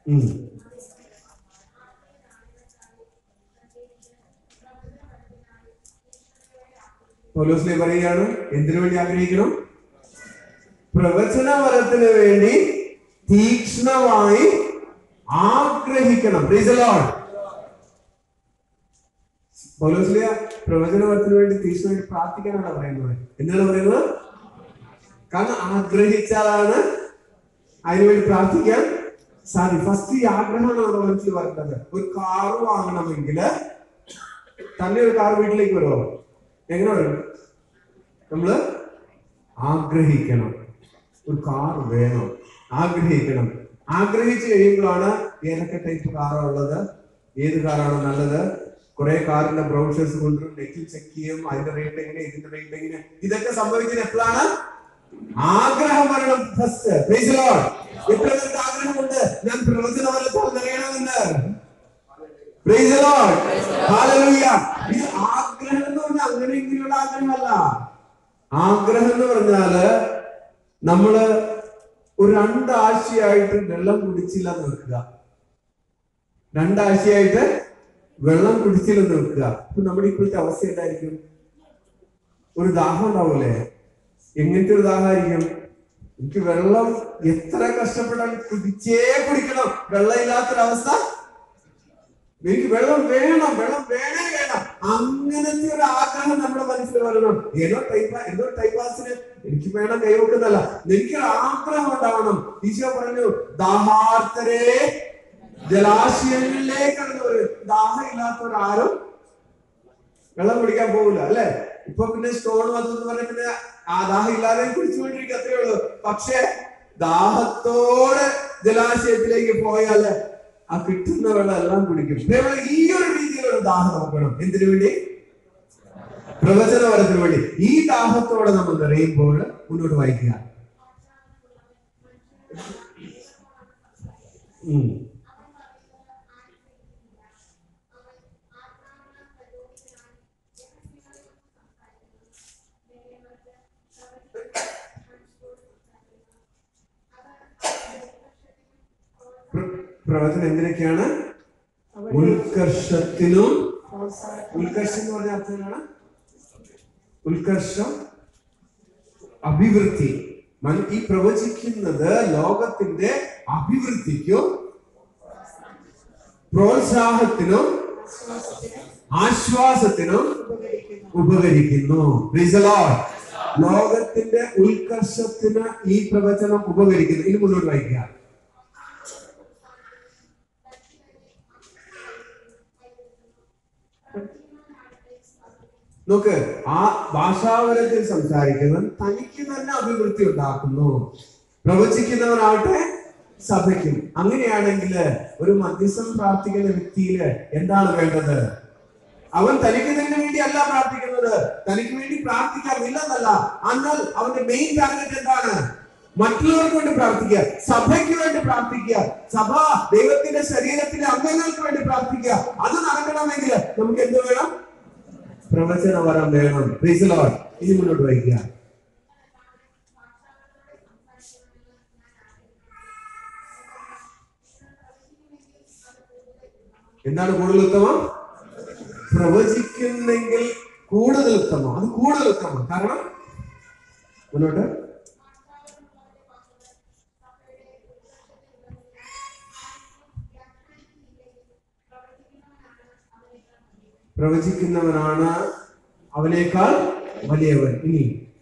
ഉം. പൗലോസ്ലി പറയുകയാണ് എന്തിനു വേണ്ടി ആഗ്രഹിക്കണം പ്രവചന വരത്തിന് വേണ്ടി തീക്ഷ്ണമായി ആഗ്രഹിക്കണം Praise the Lord. പൗലോസ്ലിയ പ്രവചന വരത്തിന് വേണ്ടി തീക്ഷ്ണമായിട്ട് പ്രാർത്ഥിക്കാനാണ് പറയുന്നത് എന്താണ് പറയുന്നത് കാരണം ആഗ്രഹിച്ചാലാണ് അതിനുവേണ്ടി പ്രാർത്ഥിക്കാൻ സാധിക്കും ഫസ്റ്റ് ഈ ആഗ്രഹമാണ് നമ്മുടെ മനസ്സിൽ വരുന്നത് ഒരു കാർ വാങ്ങണമെങ്കിൽ തന്നെ ഒരു കാർ വീട്ടിലേക്ക് വരുമോ എങ്ങനെ വരും നമ്മള് ആഗ്രഹിക്കണം ഒരു കാർ വേണം ആഗ്രഹിക്കണം ആഗ്രഹിച്ചു കഴിയുമ്പോഴാണ് ഏതൊക്കെ ടൈപ്പ് കാറാണ് ഉള്ളത് ഏത് കാറാണ് നല്ലത് കുറെ കാറിന്റെ ബ്രൗഷേഴ്സ് കൊണ്ടുവരും നെറ്റിൽ ചെക്ക് ചെയ്യും അതിന്റെ റേറ്റ് എങ്ങനെ ഇതിന്റെ റേറ്റ് എങ്ങനെ ഇതൊക്കെ സംഭവിക്കുന്നത് എപ്പോഴാണ് ആഗ്രഹം വരണം ഫസ്റ്റ് എപ്പോഴും ആഗ്രഹമുണ്ട് ഞാൻ പ്രവചന വല്ലപ്പോൾ നിറയണമെന്ന് Praise the Lord. Hallelujah. ഇത് ആഗ്രഹം എന്ന് പറഞ്ഞാൽ അങ്ങനെ ഇങ്ങനെയുള്ള ആഗ്രഹമല്ല ആഗ്രഹം എന്ന് പറഞ്ഞാല് നമ്മള് ഒരു രണ്ടാഴ്ചയായിട്ട് വെള്ളം കുടിച്ചില്ല എന്ന് വെക്കുക രണ്ടാഴ്ചയായിട്ട് വെള്ളം കുടിച്ചില്ലെന്ന് വെക്കുക അപ്പൊ നമ്മുടെ ഇപ്പോഴത്തെ അവസ്ഥ എന്തായിരിക്കും ഒരു ദാഹം ഉണ്ടാവൂലേ എങ്ങനത്തെ ഒരു ദാഹമായിരിക്കും എനിക്ക് വെള്ളം എത്ര കഷ്ടപ്പെട്ടാൽ കുടിച്ചേ കുടിക്കണം വെള്ളം ഇല്ലാത്തൊരവസ്ഥ എനിക്ക് വെള്ളം വേണം വെള്ളം വേണേ വേണം അങ്ങനത്തെ ഒരു ആഗ്രഹം നമ്മുടെ മനസ്സിൽ വരണം ഏതോ ടൈപ്പ് എന്തോ ടൈപ്പാസിന് എനിക്ക് വേണം കൈവെക്കുന്നല്ല എനിക്കൊരു ആഗ്രഹം ഉണ്ടാവണം ഈശോ പറഞ്ഞു ദാഹാർത്തരെ ജലാശയങ്ങളിലേക്ക് കടന്നവര് ദാഹം ഇല്ലാത്തവരാരും വെള്ളം കുടിക്കാൻ പോകില്ല അല്ലെ ഇപ്പൊ പിന്നെ സ്റ്റോൺ വന്നു പറഞ്ഞ പിന്നെ ആ ദാഹം ഇല്ലാതെ കുടിച്ചുകൊണ്ടിരിക്കുക അത്രേ ഉള്ളൂ പക്ഷെ ദാഹത്തോടെ ജലാശയത്തിലേക്ക് പോയാല് ആ കിട്ടുന്ന വെള്ളം എല്ലാം കുടിക്കും ഇതേപോലെ ഈ ഒരു രീതിയിലുള്ള ദാഹം നമുക്ക് വേണം എന്തിനു വേണ്ടി പ്രവചനപരത്തിന് വേണ്ടി ഈ ദാഹത്തോടെ നമ്മൾ നിറയുമ്പോൾ മുന്നോട്ട് വായിക്കുക ഉം. പ്ര- പ്രവചനം എന്തിനൊക്കെയാണ് ഉത്കർഷത്തിനും ഉത്കർഷം എന്ന് പറഞ്ഞ അർത്ഥം എന്താണ് ഉത്കർഷം അഭിവൃദ്ധി മൻ- ഈ പ്രവചിക്കുന്നത് ലോകത്തിന്റെ അഭിവൃദ്ധിക്കും പ്രോത്സാഹത്തിനും ആശ്വാസത്തിനും ഉപകരിക്കുന്നു Praise the Lord. ലോകത്തിന്റെ ഉത്കർഷത്തിന് ഈ പ്രവചനം ഉപകരിക്കുന്നു ഇനി മുന്നോട്ട് വായിക്കുക നോക്ക് ആ ഭാഷാവരത്തിൽ സംസാരിക്കുന്നവൻ തനിക്ക് തന്നെ അഭിവൃദ്ധി ഉണ്ടാക്കുന്നു പ്രവചിക്കുന്നവനാവട്ടെ സഭയ്ക്കും അങ്ങനെയാണെങ്കിൽ ഒരു മധ്യസ്ഥം പ്രാർത്ഥിക്കുന്ന വ്യക്തിയില് എന്താണ് വേണ്ടത് അവൻ തനിക്ക് തന്നെ വേണ്ടി അല്ല പ്രാർത്ഥിക്കുന്നത് തനിക്ക് വേണ്ടി പ്രാർത്ഥിക്കാൻ ഇല്ലെന്നല്ല എന്നാൽ അവന്റെ മെയിൻ ടാർഗറ്റ് എന്താണ് മറ്റുള്ളവർക്ക് വേണ്ടി പ്രാർത്ഥിക്കുക സഭയ്ക്ക് വേണ്ടി പ്രാർത്ഥിക്കുക സഭ ദൈവത്തിന്റെ ശരീരത്തിലെ അംഗങ്ങൾക്ക് വേണ്ടി പ്രാർത്ഥിക്കുക അത് നടക്കണമെങ്കിൽ നമുക്ക് എന്ത് വേണം പ്രവചന വരം വേണം Praise the Lord. ഇനി മുന്നോട്ട് വായിക്കുക എന്താണ് കൂടുതൽ ഉത്തമം പ്രവചിക്കുന്നെങ്കിൽ കൂടുതൽ ഉത്തമം അത് കൂടുതൽ ഉത്തമം കാരണം മുന്നോട്ട് പ്രവചിക്കുന്നവനാണ് അവനേക്കാൾ വലിയവൻ ഇനി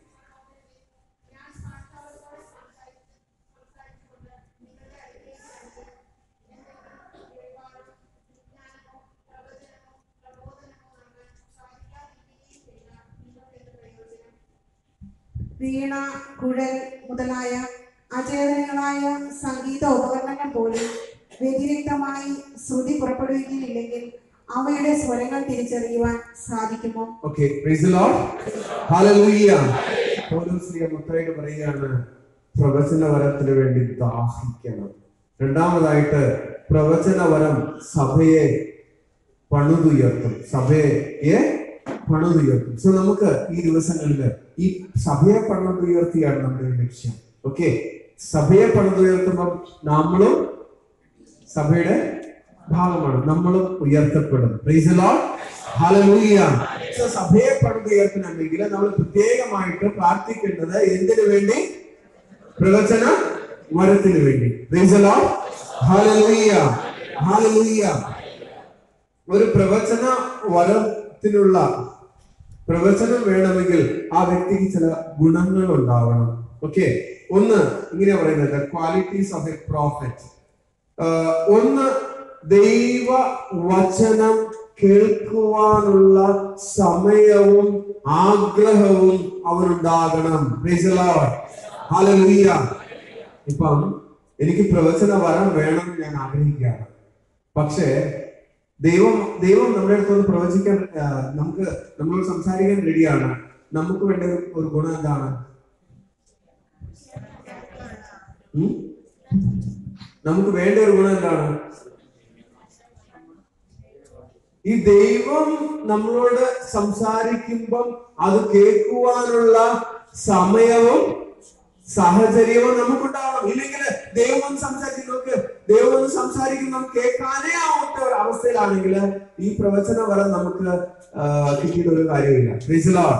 വീണ കുഴൽ മുതലായ അചേതനങ്ങളായ സംഗീത ഉപകരണങ്ങൾ പോലും വ്യതിരിക്തമായി ശ്രുതി പുറപ്പെടുവിക്കുന്നില്ലെങ്കിൽ അവയുടെ സ്വരങ്ങൾ തിരിച്ചറിയുവാൻ സാധിക്കുമോ okay praise Lord hallelujah Paulos ശ്രീ മുത്തായിട്ട് പറയുകയാണ് പ്രവചന വരത്തിന് വേണ്ടി ദാഹിക്കണം രണ്ടാമതായിട്ട് പ്രവചന വരം സഭയെ പണിതുയർത്തും സഭയെ പണിതുയർത്തും സോ നമുക്ക് ഈ ദിവസങ്ങളിൽ ഈ സഭയെ പണിതുയർത്തിയാണ് നമ്മുടെ ഒരു ലക്ഷ്യം ഓക്കെ സഭയെ പണിതുയർത്തുമ്പോൾ നമ്മളും സഭയുടെ ഭാഗമാണ് നമ്മളും ഉയർത്തപ്പെടും Praise the Lord. Hallelujah. So, സഭയെ പണിതുയർത്തണമെങ്കിൽ നമ്മൾ പ്രത്യേകമായിട്ട് പ്രാർത്ഥിക്കേണ്ടത് എന്തിനു വേണ്ടി പ്രവചന വരത്തിന് വേണ്ടി Praise the Lord. Hallelujah. Hallelujah. ഒരു പ്രവചന വരത്തിനുള്ള പ്രവചനം വേണമെങ്കിൽ ആ വ്യക്തിക്ക് ചില ഗുണങ്ങൾ ഉണ്ടാവണം ഓക്കെ ഒന്ന് ഇങ്ങനെ പറയുന്നത് ക്വാളിറ്റീസ് ഓഫ് എ പ്രോഫറ്റ് ഒന്ന് ദൈവ വചനം കേൾക്കുവാനുള്ള സമയവും ആഗ്രഹവും അവനുണ്ടാകണം Praise the Lord. Hallelujah. ഇപ്പം എനിക്ക് പ്രവചന വരം വേണം എന്ന് ഞാൻ ആഗ്രഹിക്കുകയാണ് പക്ഷേ ദൈവം ദൈവം നമ്മുടെ അടുത്തൊന്ന് പ്രവചിക്കാൻ ആ, നമുക്ക് നമ്മളോട് സംസാരിക്കാൻ റെഡിയാണ് നമുക്ക് വേണ്ട ഒരു- ഒരു ഗുണം എന്താണ് ഉം? നമുക്ക് വേണ്ട ഒരു ഗുണം എന്താണ് ഈ ദൈവം നമ്മളോട് സംസാരിക്കുമ്പം അത് കേൾക്കുവാനുള്ള സമയവും സാഹചര്യവും നമുക്കുണ്ടാവണം ഇല്ലെങ്കിൽ ദൈവം ഒന്ന് സംസാരിക്കും നോക്ക് ദൈവം ഒന്ന് സംസാരിക്കും നമുക്ക് കേൾക്കാനേ ആവാത്ത ഒരു അവസ്ഥയിലാണെങ്കിൽ ഈ പ്രവചന വരം നമുക്ക് ആ, കിട്ടിയിട്ട് ഒരു കാര്യമില്ല Praise the Lord.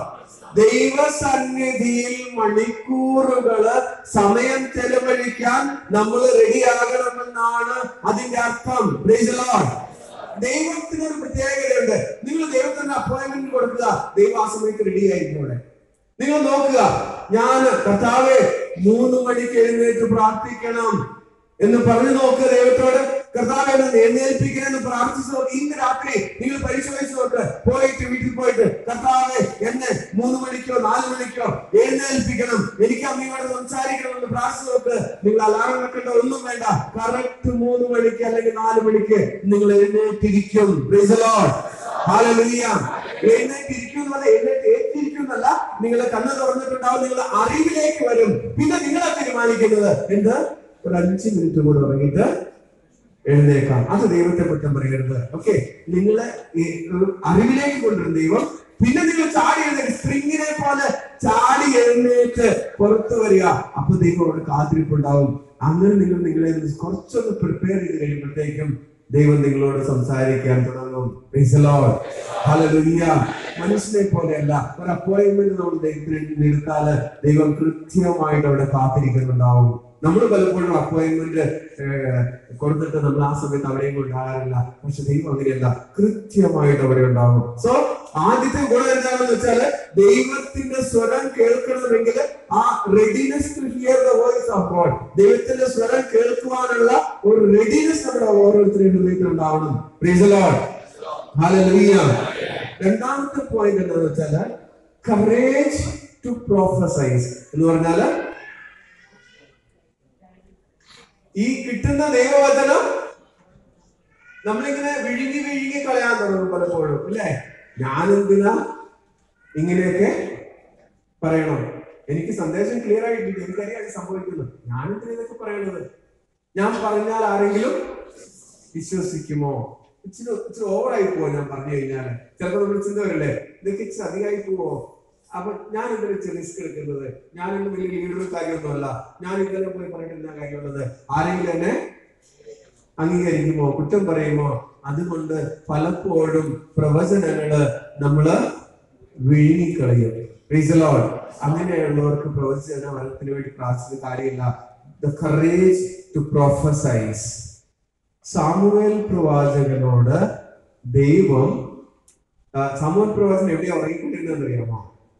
ദൈവസന്നിധിയിൽ മണിക്കൂറുകള് സമയം ചെലവഴിക്കാൻ നമ്മൾ റെഡിയാകണമെന്നാണ് അതിന്റെ അർത്ഥം Praise the Lord. ദൈവത്തിന് ഒരു പ്രത്യേകതയുണ്ട് നിങ്ങൾ ദൈവത്തിന് അപ്പോയിന്റ്മെന്റ് കൊടുക്കുക ദൈവം ആ സമയത്ത് റെഡി ആയിരിക്കും അവിടെ നിങ്ങൾ നോക്കുക ഞാൻ കർത്താവെ മൂന്ന് മണിക്ക് എഴുന്നേറ്റ് പ്രാർത്ഥിക്കണം എന്ന് പറഞ്ഞു നോക്കുക ദൈവത്തോട് കർത്താവെ എന്നെ എഴുന്നേൽപ്പിക്കണമെന്ന് പ്രാർത്ഥിച്ചു നോക്ക് ഇന്ന് രാത്രി നിങ്ങൾ പരിശോധിച്ച് നോക്ക് പോയിട്ട് വീട്ടിൽ പോയിട്ട് കർത്താവെ എന്നെ മൂന്ന് മണിക്കോ നാല് മണിക്കോ എഴുന്നേൽപ്പിക്കണം എനിക്ക് അമ്മയോട് സംസാരിക്കണം എന്ന് പ്രാർത്ഥിച്ചു നോക്ക് നിങ്ങൾ അലാറം വെക്കേണ്ട ഒന്നും വേണ്ട കറക്റ്റ് മൂന്ന് മണിക്ക് അല്ലെങ്കിൽ നാല് മണിക്ക് നിങ്ങൾ എഴുന്നേറ്റിരിക്കും Praise the Lord. Hallelujah. എഴുന്നേറ്റിരിക്കും എന്ന് പറഞ്ഞാൽ എഴുന്നേറ്റ് ഏറ്റിരിക്കും എന്നല്ല നിങ്ങളെ കണ്ണ് തുറന്നിട്ടുണ്ടാവും നിങ്ങൾ അറിവിലേക്ക് വരും പിന്നെ നിങ്ങളെ തീരുമാനിക്കുന്നത് എന്ത് ഒരു അഞ്ച് മിനിറ്റ് കൂടെ ഉറങ്ങിയിട്ട് എഴുന്നേക്കാം അത് ദൈവത്തെ കുറ്റം പറയരുത് ഓക്കെ നിങ്ങളെ ഈ ഒരു അറിവിലേക്ക് കൊണ്ടുവരും ദൈവം പിന്നെ നിങ്ങൾ ചാടി എഴുന്നേറ്റ് സ്പ്രിങ്ങിനെ പോലെ ചാടി എഴുന്നേറ്റ് പുറത്തു വരിക അപ്പൊ ദൈവം അവിടെ കാത്തിരിപ്പുണ്ടാവും അങ്ങനെ നിങ്ങൾ നിങ്ങളെ കുറച്ചൊന്ന് പ്രിപ്പയർ ചെയ്ത് കഴിയുമ്പോഴത്തേക്കും ദൈവം നിങ്ങളോട് സംസാരിക്കാൻ തുടങ്ങും Praise the Lord. Hallelujah. മനുഷ്യനെ പോലെയല്ല ഒരു അപ്പോയിന്റ്മെന്റ് നമ്മൾ ദൈവത്തിന് എടുത്താല് ദൈവം കൃത്യമായിട്ട് അവിടെ കാത്തിരിക്കുന്നുണ്ടാവും നമ്മൾ പലപ്പോഴും അപ്പോയിന്റ്മെന്റ് കൊടുത്തിട്ട് നമ്മൾ ആ സമയത്ത് അവിടെയും ഉണ്ടാകാറില്ല പക്ഷെ ദൈവം അങ്ങനെയല്ല കൃത്യമായിട്ട് അവിടെ ഉണ്ടാവും സോ ആദ്യത്തെ ഗുണം എന്താണെന്ന് വെച്ചാല് ദൈവത്തിന്റെ സ്വരം കേൾക്കണമെങ്കിൽ ആ readiness to hear the voice of God ദൈവത്തിന്റെ സ്വരം കേൾക്കുവാനുള്ള ഒരു റെഡിനെസ് നമ്മുടെ ഓരോരുത്തരുടെ ഹൃദയത്തിൽ ഉണ്ടാവണം Praise the Lord. Hallelujah. രണ്ടാമത്തെ പോയിന്റ് എന്താണെന്ന് വെച്ചാല് കറേജ് ടു പ്രൊഫസൈസ് എന്ന് പറഞ്ഞാല് ഈ കിട്ടുന്ന ദൈവവചനം നമ്മളിങ്ങനെ വിഴുങ്ങി വിഴുങ്ങി കളയാൻ തുടങ്ങും പലപ്പോഴും അല്ലേ ഞാൻ എന്തിനാ ഇങ്ങനെയൊക്കെ പറയണം എനിക്ക് സന്ദേശം ക്ലിയർ ആയിട്ടില്ല എനിക്കറിയാം ഇത് സംഭവിക്കുന്നു ഞാൻ എന്തിനാ ഇതൊക്കെ പറയണത് ഞാൻ പറഞ്ഞാൽ ആരെങ്കിലും വിശ്വസിക്കുമോ ഇച്ചിരി ഇച്ചിരി ഓവറായി പോവോ ഞാൻ പറഞ്ഞു കഴിഞ്ഞാൽ ചിലപ്പോൾ നമ്മൾ ചിന്ത വരില്ലേ ഇതൊക്കെ ഇച്ചിരി അധികമായി പോവോ അപ്പൊ ഞാൻ എന്തിനാ ഇച്ചിരി റിസ്ക് എടുക്കുന്നത് ഞാൻ ഇന്ന് വലിയ ലീഡർ കാര്യമൊന്നുമല്ല ഞാൻ ഇന്നലെ പോയി പറഞ്ഞിട്ട് എന്താ കാര്യമുള്ളത് ആരെങ്കിലും എന്നെ അംഗീകരിക്കുമോ കുറ്റം പറയുമോ അതുകൊണ്ട് പലപ്പോഴും പ്രവചനങ്ങള് നമ്മള് വിഴുങ്ങിക്കളയും Praise the Lord. അങ്ങനെയുള്ളവർക്ക് പ്രവചന വരത്തിന് വേണ്ടി പ്രാർത്ഥിച്ച കാര്യമില്ല the courage to prophesy Samuel പ്രവാചകനോട് ദൈവം ആ, സാമുവേൽ പ്രവാചകൻ എവിടെയാ ഉറങ്ങിക്കൊണ്ടിരുന്നതെന്ന് അറിയാമോ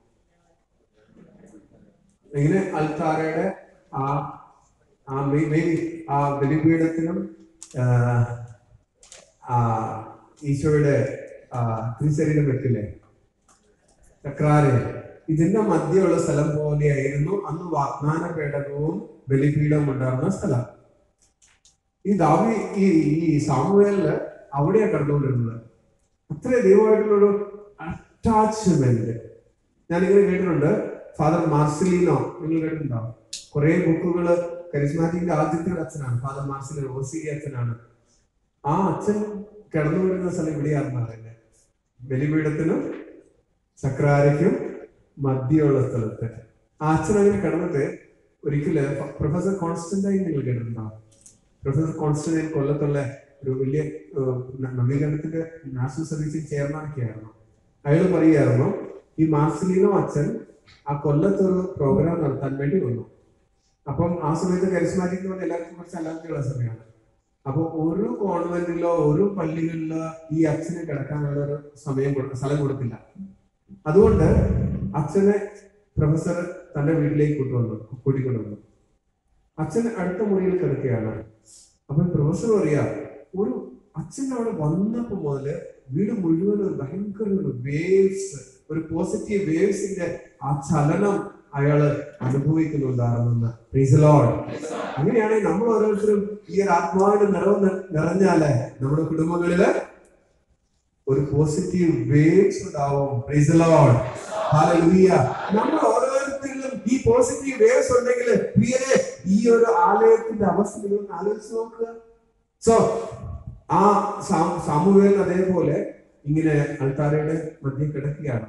ഇങ്ങനെ അൽത്താരയുടെ ആ ആ മേ- maybe ആ ബലിപീഠത്തിനും ആ, ആ ഈശോയുടെ ആ, തിരുശരീരം വെക്കില്ലേ ചക്രാര് ഇതിന്റെ മധ്യമുള്ള സ്ഥലം പോലെയായിരുന്നു അന്ന് വാഗ്ദാന പേടകവും ബലിപീഠവും ഉണ്ടായിരുന്ന സ്ഥലം ഈ ദാവി ഈ ഈ സാമുവേലില് അവിടെയാണ് കണ്ടുകൊണ്ടിരുന്നത് അത്ര ദൈവമായിട്ടുള്ളൊരു അറ്റാച്ച്മെന്റ് ഞാനിങ്ങനെ കേട്ടിട്ടുണ്ട് ഫാദർ മാർസലീനോ നിങ്ങൾ കേട്ടിട്ടുണ്ടോ കുറെ ബുക്കുകള് കരിസ്മാറ്റിക്കിന്റെ ആദ്യത്തെ ഒരു അച്ഛനാണ് ഫാദർ മാർസലിനോ ഓസി അച്ഛനാണ് ആ അച്ഛൻ കിടന്നു വരുന്ന സ്ഥലം ഇവിടെയാണെന്ന് പറയുന്നത് ബലിപീഠത്തിനും ചക്രാരയ്ക്കും മധ്യമുള്ള സ്ഥലത്ത് ആ അച്ഛൻ അങ്ങനെ കിടന്നിട്ട് ഒരിക്കല് പ്രൊഫസർ കോൺസ്റ്റന്റൈൻ നിങ്ങൾ കേട്ടിട്ടുണ്ടോ പ്രൊഫസർ കോൺസ്റ്റന്റൈൻ കൊല്ലത്തുള്ള ഒരു വലിയ ഏഹ്, ന- നവീകരണത്തിന്റെ നാഷണൽ സർവീസിൽ ചെയർമാൻ ഒക്കെ ആയിരുന്നു അയാൾ പറയുമായിരുന്നു ഈ മാർസലീനോ അച്ഛൻ ആ കൊല്ലത്തൊരു പ്രോഗ്രാം നടത്താൻ വേണ്ടി വന്നു അപ്പം ആ സമയത്ത് കരിസ്മാറ്റിക് എന്ന് പറഞ്ഞാൽ എല്ലാവർക്കും കുറച്ച് അല്ലാതെയുള്ള സമയമാണ് അപ്പൊ ഒരു കോൺവെന്റിലോ ഒരു പള്ളികളിലോ ഈ അച്ഛന് കിടക്കാനുള്ള ഒരു സമയം കൊടു- സ്ഥലം കൊടുത്തില്ല അതുകൊണ്ട് അച്ഛനെ പ്രൊഫസർ തന്റെ വീട്ടിലേക്ക് കൊണ്ടുവന്നു കൂട്ടിക്കൊണ്ടുവന്നു അച്ഛൻ അടുത്ത മുറിയിൽ കിടക്കുകയാണ് അപ്പൊ പ്രൊഫസർ പറയാ ഒരു അച്ഛൻ അവിടെ വന്നപ്പോ മുതല് വീട് മുഴുവൻ ഒരു ഭയങ്കര ഒരു വേവ്സ് ഒരു പോസിറ്റീവ് വേവ്സിന്റെ ആ ചലനം അയാള് അനുഭവിക്കുന്നുണ്ടായിരുന്നെന്ന് Praise the Lord. അങ്ങനെയാണെങ്കിൽ നമ്മൾ ഓരോരുത്തരും ഈ ഒരു ആത്മാവിന്റെ നിറവ് നി- നിറഞ്ഞാല് നമ്മുടെ കുടുംബങ്ങളില് ഒരു പോസിറ്റീവ് വേവ്സ് ഉണ്ടാവും Praise the Lord. Hallelujah. നമ്മൾ ഓരോരുത്തരിലും ഈ പോസിറ്റീവ് വേവ്സ് ഉണ്ടെങ്കിൽ പ്രിയരെ ഈ ഒരു ആലയത്തിന്റെ അവസ്ഥ നിങ്ങൾ ഒന്ന് ആലോചിച്ച് നോക്കുക സോ ആ സാ- സാമുവേൽ അതേപോലെ ഇങ്ങനെ അൾത്താരയുടെ മധ്യം കിടക്കുകയാണ്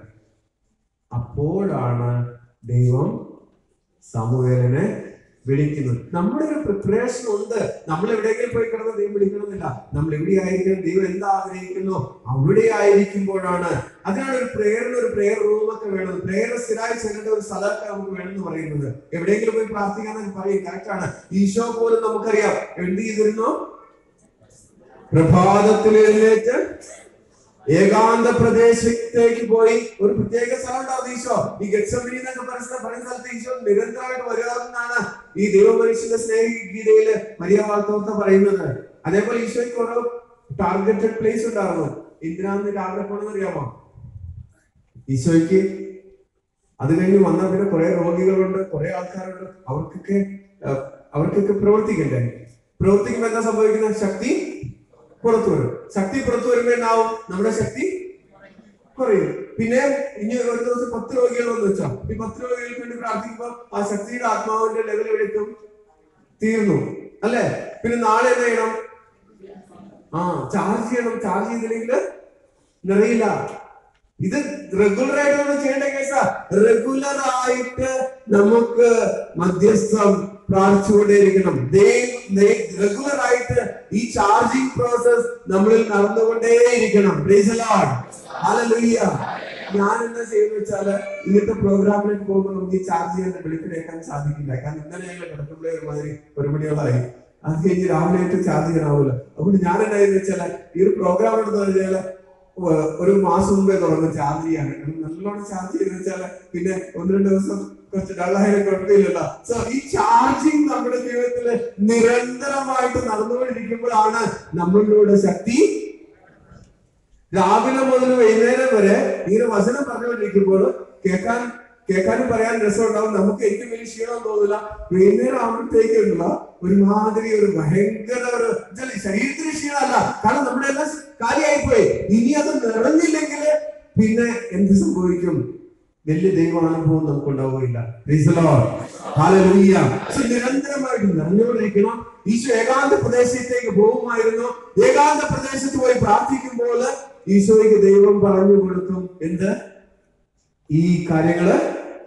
അപ്പോഴാണ് ദൈവം സാമുവേലിനെ വിളിക്കുന്നത് നമ്മുടെ ഒരു പ്രിപ്പറേഷൻ ഉണ്ട് നമ്മൾ എവിടെയെങ്കിലും പോയി കിടന്ന് ദൈവം വിളിക്കണമെന്നില്ല നമ്മൾ എവിടെയായിരിക്കണം ദൈവം എന്താ ആഗ്രഹിക്കുന്നു അവിടെ ആയിരിക്കുമ്പോഴാണ് അതിനാണ് ഒരു പ്രേയറിന് ഒരു പ്രേയർ റൂമൊക്കെ വേണം പ്രേയർ സ്ഥിരമായി ചെല്ലേണ്ട ഒരു സ്ഥലമൊക്കെ നമുക്ക് വേണമെന്ന് പറയുന്നത് എവിടെയെങ്കിലും പോയി പ്രാർത്ഥിക്കാന്നൊക്കെ പറയും കറക്റ്റ് ആണ് ഈശോ പോലും നമുക്കറിയാം എന്ത് ചെയ്തിരുന്നു പ്രഭാതത്തിൽ എഴുന്നേറ്റ് ഏകാന്ത പ്രദേശത്തേക്ക് പോയി ഒരു പ്രത്യേക സ്ഥലം ഉണ്ടാവും ഈശോ ഈ ഗച്ചമരി എന്നൊക്കെ പറയുന്ന പറയുന്ന സ്ഥലത്ത് ഈശോ നിരന്തരമായിട്ട് വരാമെന്നാണ് ഈ ദൈവമനുഷ്യന്റെ സ്നേഹ ഗീതയില് മരിയ വാർത്തോത്ത പറയുന്നത് അതേപോലെ ഈശോയ്ക്ക് ഓരോ ടാർഗറ്റഡ് പ്ലേസ് ഉണ്ടായിരുന്നു എന്തിനാന്ന് രാവിലെ പോണെന്ന് അറിയാമോ ഈശോയ്ക്ക് അത് കഴിഞ്ഞ് വന്ന പിന്നെ കുറെ രോഗികളുണ്ട് കുറെ ആൾക്കാരുണ്ട് അവർക്കൊക്കെ അഹ് അവർക്കൊക്കെ പ്രവർത്തിക്കണ്ടേ പ്രവർത്തിക്കുമ്പോ എന്താ സംഭവിക്കുന്നത് ശക്തി പുറത്തു വരും ശക്തി പുറത്തു വരുമ്പോ എന്നാവും നമ്മുടെ ശക്തി കുറയും പിന്നെ ഇനി ഒരു ദിവസം പത്ത് രോഗികൾ വന്ന് വെച്ചോ ഈ പത്ത് രോഗികൾക്ക് വേണ്ടി പ്രാർത്ഥിക്കുമ്പോൾ ആ ശക്തിയുടെ ആത്മാവിന്റെ ലെവൽ എവിടേക്കും തീർന്നു അല്ലേ പിന്നെ നാളെ എന്ത് ചെയ്യണം ആ ചാർജ് ചെയ്യണം ചാർജ് ചെയ്തില്ലെങ്കിൽ നിറയില്ല ഇത് റെഗുലർ ആയിട്ട് നമ്മൾ ചെയ്യേണ്ട കേസാ റെഗുലർ ആയിട്ട് നമുക്ക് മധ്യസ്ഥം പ്രാർത്ഥിച്ചുകൊണ്ടേയിരിക്കണം റെഗുലർ ആയിട്ട് ഈ ചാർജിങ് പ്രോസസ് നമ്മളിൽ നടന്നുകൊണ്ടേയിരിക്കണം Praise the Lord. Hallelujah. ഞാൻ എന്താ ചെയ്യുന്ന വെച്ചാല് ഇങ്ങനത്തെ പ്രോഗ്രാമിലേക്ക് പോകുമ്പോൾ നമുക്ക് ഈ ചാർജ് ചെയ്യാൻ വെളുപ്പിനേക്കാൻ സാധിക്കില്ല കാരണം ഇന്നലെ ഞങ്ങൾ കിടക്കുമ്പോഴേ ഒരുമാതിരി ഒരു മണിയോളായി അത് കഴിഞ്ഞ് രാവിലെ ആയിട്ട് ചാർജ് ചെയ്യാനാവില്ല അതുകൊണ്ട് ഞാൻ എന്തായെന്ന് വെച്ചാല് ഈ ഒരു പ്രോഗ്രാം എടുത്തു കഴിഞ്ഞാല് ഒ- ഒരു മാസം മുമ്പേ തുടങ്ങും ചാർജ് ചെയ്യാൻ നല്ലോണം ചാർജ് ചെയ്ത് വെച്ചാല് പിന്നെ ഒന്ന് രണ്ട് ദിവസം കുറച്ച് ഡള്ളായാലും കുഴപ്പമില്ലല്ലോ സോ ഈ ചാർജിങ് നമ്മുടെ ജീവിതത്തിൽ നിരന്തരമായിട്ട് നടന്നുകൊണ്ടിരിക്കുമ്പോഴാണ് നമ്മളിലൂടെ ശക്തി രാവിലെ മുതൽ വൈകുന്നേരം വരെ ഇങ്ങനെ വചനം പറഞ്ഞുകൊണ്ടിരിക്കുമ്പോൾ കേൾക്കാൻ കേൾക്കാനും പറയാൻ രസമുണ്ടാവും നമുക്ക് ഏറ്റവും വലിയ ക്ഷീണം തോന്നില്ല വൈകുന്നേരം ആകുമ്പോഴത്തേക്കുള്ള ഒരുമാതിരി ഒരു ഭയങ്കര ഒരു ഇതല്ല, ശരീരത്തിന് ക്ഷീണമല്ല കാരണം നമ്മുടെ എല്ലാം കാര്യമായി പോയി ഇനി അത് നിറഞ്ഞില്ലെങ്കിൽ പിന്നെ എന്ത് സംഭവിക്കും വലിയ ദൈവാനുഭവം നമുക്ക് ഉണ്ടാവുകയില്ല Praise the Lord. Hallelujah. So, നിരന്തരമായിട്ട് നിറഞ്ഞുകൊണ്ടിരിക്കണം ഈശോ ഏകാന്ത പ്രദേശത്തേക്ക് പോകുമായിരുന്നു ഏകാന്ത പ്രദേശത്ത് പോയി പ്രാർത്ഥിക്കുമ്പോൾ ഈശോയ്ക്ക് ദൈവം പറഞ്ഞു കൊടുക്കും എന്ത് ഈ കാര്യങ്ങള്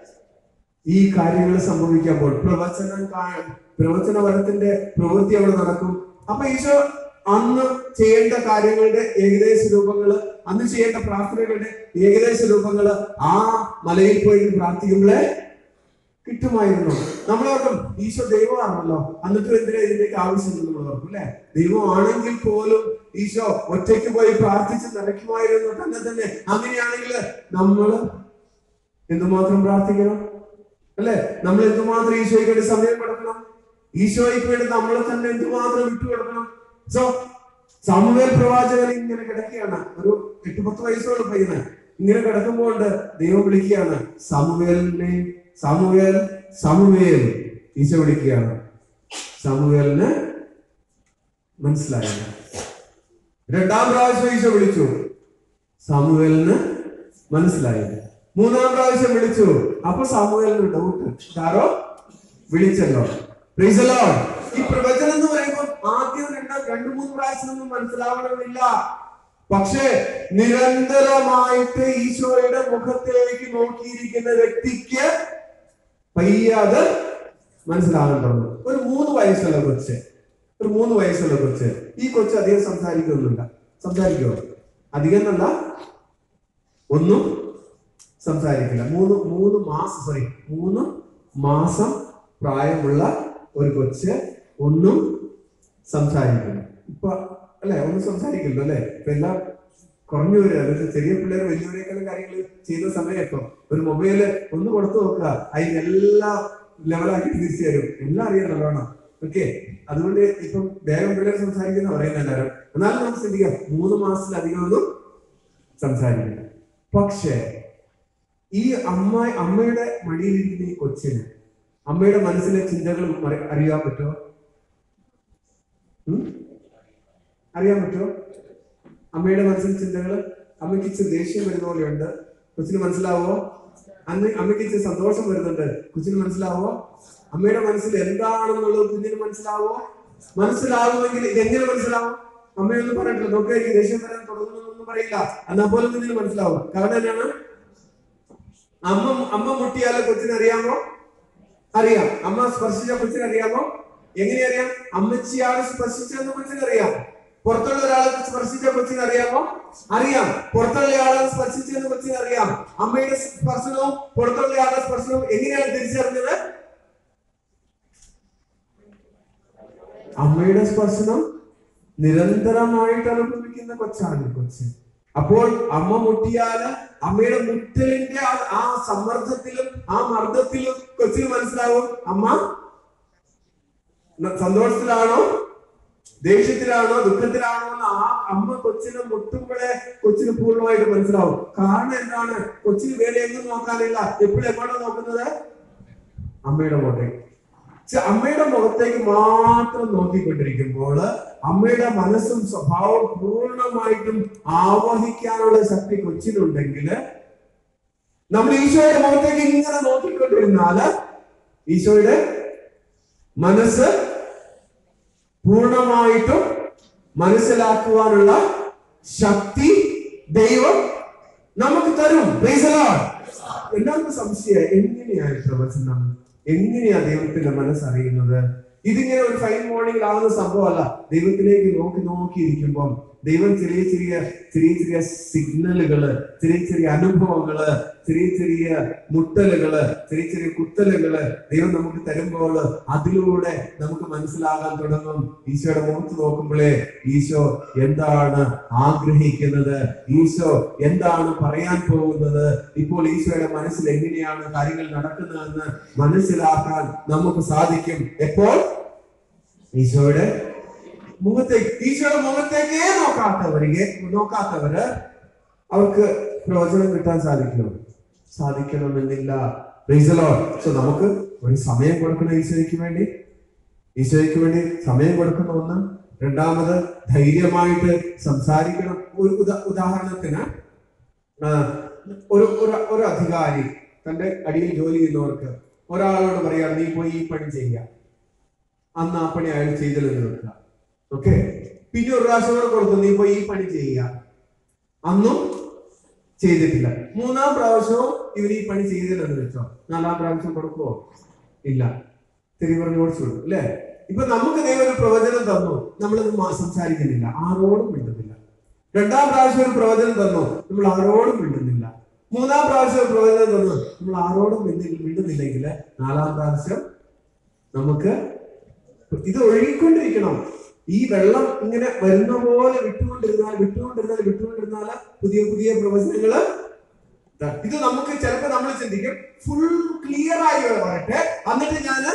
ഈ കാര്യങ്ങൾ സംഭവിക്കാൻ പോകും പ്രവചനം കാ- പ്രവചന വരത്തിന്റെ പ്രവൃത്തി അവിടെ നടക്കും അപ്പൊ ഈശോ അന്ന് ചെയ്യേണ്ട കാര്യങ്ങളുടെ ഏകദേശ രൂപങ്ങള് അന്ന് ചെയ്യേണ്ട പ്രാർത്ഥനകളുടെ ഏകദേശ രൂപങ്ങള് ആ മലയിൽ പോയി പ്രാർത്ഥിക്കുമ്പോഴേ കിട്ടുമായിരുന്നു നമ്മളോർക്കും ഈശോ ദൈവമാണല്ലോ എന്നിട്ടും എന്തിനാ ഇതിന്റെയൊക്കെ ആവശ്യമുണ്ട് നമ്മൾ ഓർക്കും അല്ലെ ദൈവമാണെങ്കിൽ പോലും ഈശോ ഒറ്റയ്ക്ക് പോയി പ്രാർത്ഥിച്ച് നിറയ്ക്കുമായിരുന്നു തന്നെ തന്നെ അങ്ങനെയാണെങ്കിൽ നമ്മള് എന്തുമാത്രം പ്രാർത്ഥിക്കണം അല്ലെ നമ്മൾ എന്തുമാത്രം ഈശോയ്ക്ക് വേണ്ടി സമയം കൊടുക്കണം ഈശോയ്ക്ക് വേണ്ടി നമ്മളെ തന്നെ എന്തുമാത്രം വിട്ടുകൊടുക്കണം സോ സാമുവേൽ പ്രവാചകൻ ഇങ്ങനെ കിടക്കുകയാണ് ഒരു എട്ട് പത്ത് വയസ്സുള്ള പയ്യന് ഇങ്ങനെ കിടക്കുമ്പോൾ ദൈവം വിളിക്കുകയാണ് സാമുവേലിനെ സാമുവേൽ സാമുവേൽ ഈശോ വിളിക്കുകയാണ് സാമുവേലിന് മനസ്സിലായില്ല രണ്ടാം പ്രാവശ്യം ഈശോ വിളിച്ചു സാമുവേലിന് മനസ്സിലായില്ല മൂന്നാം പ്രാവശ്യം വിളിച്ചു അപ്പൊ സാമുവേലിന് ഡൗട്ട് ആരോ വിളിച്ചല്ലോ Praise the Lord. ഈ പ്രവചനം എന്ന് പറയുമ്പോൾ ആദ്യം രണ്ടാം രണ്ടു മൂന്ന് പ്രാവശ്യം ഒന്നും മനസ്സിലാവണമെന്നില്ല പക്ഷേ നിരന്തരമായിട്ട് ഈശോയുടെ മുഖത്തേക്ക് നോക്കിയിരിക്കുന്ന വ്യക്തിക്ക് പയ്യെ അത് മനസ്സിലാകാൻ തുടങ്ങും ഒരു മൂന്ന് വയസ്സുള്ള കൊച്ച് ഒരു മൂന്ന് വയസ്സുള്ള കൊച്ച് ഈ കൊച്ച് അധികം സംസാരിക്കൊന്നുമില്ല സംസാരിക്കുമോ അധികം എന്നല്ല ഒന്നും സംസാരിക്കില്ല മൂന്ന് മൂന്ന് മാസം സോറി മൂന്ന് മാസം പ്രായമുള്ള ഒരു കൊച്ച് ഒന്നും സംസാരിക്കില്ല ഇപ്പൊ അല്ലെ ഒന്നും സംസാരിക്കില്ല അല്ലെ ഇപ്പൊ എല്ലാം കുറഞ്ഞു വരിക അതായത് ചെറിയ പിള്ളേർ വലിയവരെക്കാളും കാര്യങ്ങൾ ചെയ്യുന്ന സമയം ഇപ്പൊ ഒരു മൊബൈല് ഒന്ന് കൊടുത്തു നോക്കുക അതിന് എല്ലാം ലെവലാക്കി തിരിച്ചു തരും എല്ലാം അറിയാൻ നല്ലോണം ഓക്കെ അതുകൊണ്ട് ഇപ്പം വേഗം പിള്ളേർ സംസാരിക്കുന്ന പറയുന്ന എല്ലാവരും എന്നാലും നമുക്ക് ചിന്തിക്കാം മൂന്ന് മാസത്തിലധികം ഒന്നും സംസാരിക്കില്ല പക്ഷേ ഈ അമ്മ അമ്മയുടെ മടിയിലിരിക്കുന്ന ഈ കൊച്ചിന് അമ്മയുടെ മനസ്സിലെ ചിന്തകൾ മറി- അറിയാൻ പറ്റുമോ ഉം? അറിയാൻ പറ്റുമോ അമ്മയുടെ മനസ്സിലെ ചിന്തകൾ അമ്മയ്ക്ക് ഇച്ചിരി ദേഷ്യം വരുന്ന പോലെയുണ്ട് കൊച്ചിന് മനസ്സിലാവോ അന്ന് അമ്മയ്ക്ക് ഇച്ചിരി സന്തോഷം വരുന്നുണ്ട് കൊച്ചിന് മനസ്സിലാവോ അമ്മയുടെ മനസ്സിൽ എന്താണെന്നുള്ളത് കുഞ്ഞിന് മനസ്സിലാവോ മനസ്സിലാവുമെങ്കിൽ ഇതെങ്ങനെ മനസ്സിലാവും അമ്മയൊന്നും പറഞ്ഞിട്ടില്ല നോക്കുക എനിക്ക് ദേഷ്യം വരാൻ തുടങ്ങുന്നൊന്നും പറയില്ല എന്നാൽ പോലും കുഞ്ഞിന് മനസ്സിലാവും കാരണം എന്നാണ് അമ്മ അമ്മ മുട്ടിയാല് കൊച്ചിന് അറിയാമോ അറിയാം അമ്മ സ്പർശിച്ച കൊച്ചിന് അറിയാമോ എങ്ങനെ അറിയാം അമ്മച്ചിയാണ് സ്പർശിച്ചതെന്ന് കൊച്ചിന് അറിയാം പുറത്തുള്ള ഒരാളെ സ്പർശിച്ച കൊച്ചിന് അറിയാമോ അറിയാം പുറത്തുള്ള ആളെ സ്പർശിച്ചെന്ന് കൊച്ചിന് അറിയാം അമ്മയുടെ സ്പർശനവും പുറത്തുള്ള ആളുടെ സ്പർശനവും എങ്ങനെയാണ് തിരിച്ചറിഞ്ഞത് അമ്മയുടെ സ്പർശനം നിരന്തരമായിട്ട് അനുഭവിക്കുന്ന കൊച്ചാണ് ഈ കൊച്ച് അപ്പോൾ അമ്മ മുട്ടിയാല് അമ്മയുടെ മുട്ടലിന്റെ ആ- ആ സമ്മർദ്ദത്തിലും ആ മർദ്ദത്തിലും കൊച്ചിന് മനസ്സിലാവും അമ്മ ന- സന്തോഷത്തിലാണോ ദേഷ്യത്തിലാണോ ദുഃഖത്തിലാണോ എന്ന് ആ അമ്മ കൊച്ചിനെ മുട്ടുമ്പോഴേ കൊച്ചിന് പൂർണ്ണമായിട്ട് മനസ്സിലാവും കാരണം എന്താണ് കൊച്ചിന് വേറെ എങ്ങും നോക്കാനില്ല എപ്പോഴും എങ്ങോട്ടാ നോക്കുന്നത് അമ്മയുടെ മുഖത്തേക്ക് ചെ- അമ്മയുടെ മുഖത്തേക്ക് മാത്രം നോക്കിക്കൊണ്ടിരിക്കുമ്പോൾ അമ്മയുടെ മനസ്സും സ്വഭാവവും പൂർണ്ണമായിട്ടും ആവഹിക്കാനുള്ള ശക്തി കൊച്ചിനുണ്ടെങ്കിൽ നമ്മൾ ഈശോയുടെ മുഖത്തേക്ക് ഇങ്ങനെ നോക്കിക്കൊണ്ടിരുന്നാല് ഈശോയുടെ മനസ്സ് പൂർണ്ണമായിട്ടും മനസ്സിലാക്കുവാനുള്ള ശക്തി ദൈവം നമുക്ക് തരും Praise the Lord. എല്ലാവർക്കും സംശയം എങ്ങനെയാണ് ഈ പ്രവചനം എങ്ങനെയാ ദൈവത്തിന്റെ മനസ്സറിയുന്നത് ഇതിങ്ങനെ ഒരു ഫൈൻ മോർണിംഗ് ആവുന്ന സംഭവമല്ല ദൈവത്തിലേക്ക് നോക്കി നോക്കി ഇരിക്കുമ്പം ദൈവം ചെറിയ ചെറിയ ചെറിയ ചെറിയ സിഗ്നലുകള് ചെറിയ ചെറിയ അനുഭവങ്ങള് ചെറിയ ചെറിയ മുട്ടലുകള് ചെറിയ ചെറിയ കുത്തലുകള് ദൈവം നമുക്ക് തരുമ്പോൾ അതിലൂടെ നമുക്ക് മനസ്സിലാകാൻ തുടങ്ങും ഈശോയുടെ മുഖത്ത് നോക്കുമ്പോഴേ ഈശോ എന്താണ് ആഗ്രഹിക്കുന്നത് ഈശോ എന്താണ് പറയാൻ പോകുന്നത് ഇപ്പോൾ ഈശോയുടെ മനസ്സിൽ എങ്ങനെയാണ് കാര്യങ്ങൾ നടക്കുന്നതെന്ന് മനസ്സിലാക്കാൻ നമുക്ക് സാധിക്കും എപ്പോൾ ഈശോയുടെ മുഖത്തേക്ക് ഈശോയുടെ മുഖത്തേക്കേ നോക്കാത്തവರಿಗೆ നോക്കാത്തവര് അവർക്ക് പ്രവചനം കിട്ടാൻ സാധിക്കുമോ സാധിക്കണമെന്നില്ല സോ നമുക്ക് ഒരു സമയം കൊടുക്കണം ഈശോയ്ക്ക് വേണ്ടി ഈശോയ്ക്ക് വേണ്ടി സമയം കൊടുക്കുന്ന ഒന്ന് രണ്ടാമത് ധൈര്യമായിട്ട് സംസാരിക്കണം ഒരു ഉദാ- ഉദാഹരണത്തിന് ആ, ഒരു ഒരു ഒരു അധികാരി തന്റെ അടിയിൽ ജോലി ചെയ്യുന്നവർക്ക് ഒരാളോട് പറയാം നീ പോയി ഈ പണി ചെയ്യുക അന്ന് ആ പണി അയാൾ ചെയ്തില്ലെന്ന് വെക്കുക ഓക്കെ പിന്നെ ഒരു പ്രാവശ്യം കൂടെ കൊടുത്തു നീ പോയി ഈ പണി ചെയ്യുക അന്നും ചെയ്തിട്ടില്ല മൂന്നാം പ്രാവശ്യവും ഇവർ ഈ പണി ചെയ്തില്ലെന്ന് വെച്ചോ നാലാം പ്രാവശ്യം കൊടുക്കുവോ ഇല്ല തിരി പറഞ്ഞു ഓടിച്ചു കൊടുക്കും അല്ലേ ഇപ്പൊ നമുക്ക് ദൈവം ഒരു പ്രവചനം തന്നു നമ്മളത് മാ- സംസാരിക്കുന്നില്ല ആരോടും മിണ്ടുന്നില്ല രണ്ടാം പ്രാവശ്യം ഒരു പ്രവചനം തന്നു നമ്മൾ ആരോടും മിണ്ടുന്നില്ല മൂന്നാം പ്രാവശ്യം ഒരു പ്രവചനം തന്നു നമ്മൾ ആരോടും മിണ്ടി- മിണ്ടുന്നില്ലെങ്കിൽ നാലാം പ്രാവശ്യം നമുക്ക് ഇത് ഒഴുകിക്കൊണ്ടിരിക്കണം ഈ വെള്ളം ഇങ്ങനെ വരുന്ന പോലെ വിട്ടുകൊണ്ടിരുന്നാൽ വിട്ടുകൊണ്ടിരുന്നാൽ വിട്ടുകൊണ്ടിരുന്നാൽ പുതിയ പുതിയ പ്രവചനങ്ങള് ദാ, ഇത് നമുക്ക് ചിലപ്പോ നമ്മൾ ചിന്തിക്കും ഫുൾ ക്ലിയർ ആയി വരട്ടെ എന്നിട്ട് ഞാന്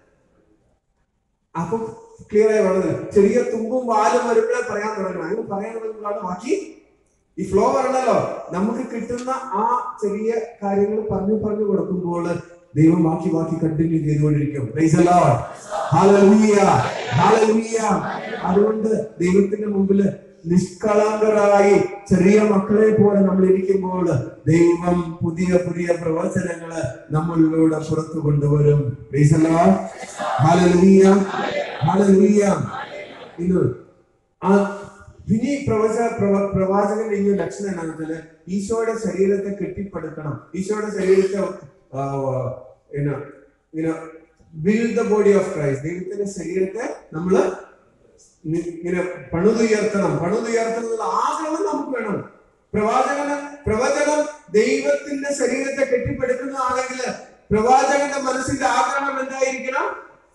അപ്പൊ ക്ലിയർ ആയി വരുന്നത് ചെറിയ തുമ്പും വാലും വരുമ്പോഴേ പറയാൻ തുടങ്ങണം അങ്ങനെ പറയാൻ തുടങ്ങുമ്പോഴാണ് ബാക്കി ഈ ഫ്ലോ വരണല്ലോ നമുക്ക് കിട്ടുന്ന ആ ചെറിയ കാര്യങ്ങൾ പറഞ്ഞു പറഞ്ഞു കൊടുക്കുമ്പോൾ ദൈവം ബാക്കി ബാക്കി കണ്ടിന്യൂ ചെയ്തുകൊണ്ടിരിക്കും Praise the Lord. Hallelujah. Hallelujah. അതുകൊണ്ട് ദൈവത്തിന്റെ മുമ്പിൽ നിഷ്കളങ്കരായി ചെറിയ മക്കളെ പോലെ നമ്മൾ ഇരിക്കുമ്പോൾ ദൈവം പുതിയ പുതിയ പ്രവചനങ്ങള് നമ്മളിലൂടെ പുറത്തു കൊണ്ടുവരും Praise the Lord. Hallelujah. Hallelujah. ഇന്ന് ആ ഇനി പ്രവച പ്രവ- പ്രവാചകന്റെ ഈ ഒരു ലക്ഷണം എന്താണെന്ന് വെച്ചാല് ഈശോയുടെ ശരീരത്തെ കെട്ടിപ്പടുക്കണം ഈശോയുടെ ശരീരത്തെ ആ, എന്നാ ഇങ്ങനെ build the body of Christ ദൈവത്തിന്റെ ശരീരത്തെ നമ്മള് നി- ഇങ്ങനെ പണിതുയർത്തണം പണിതുയർത്തണം എന്നുള്ള ആഗ്രഹം നമുക്ക് വേണം പ്രവാചകന് പ്രവചനം ദൈവത്തിന്റെ ശരീരത്തെ കെട്ടിപ്പടുക്കുന്നതാണെങ്കിൽ പ്രവാചകന്റെ മനസ്സിന്റെ ആഗ്രഹം എന്തായിരിക്കണം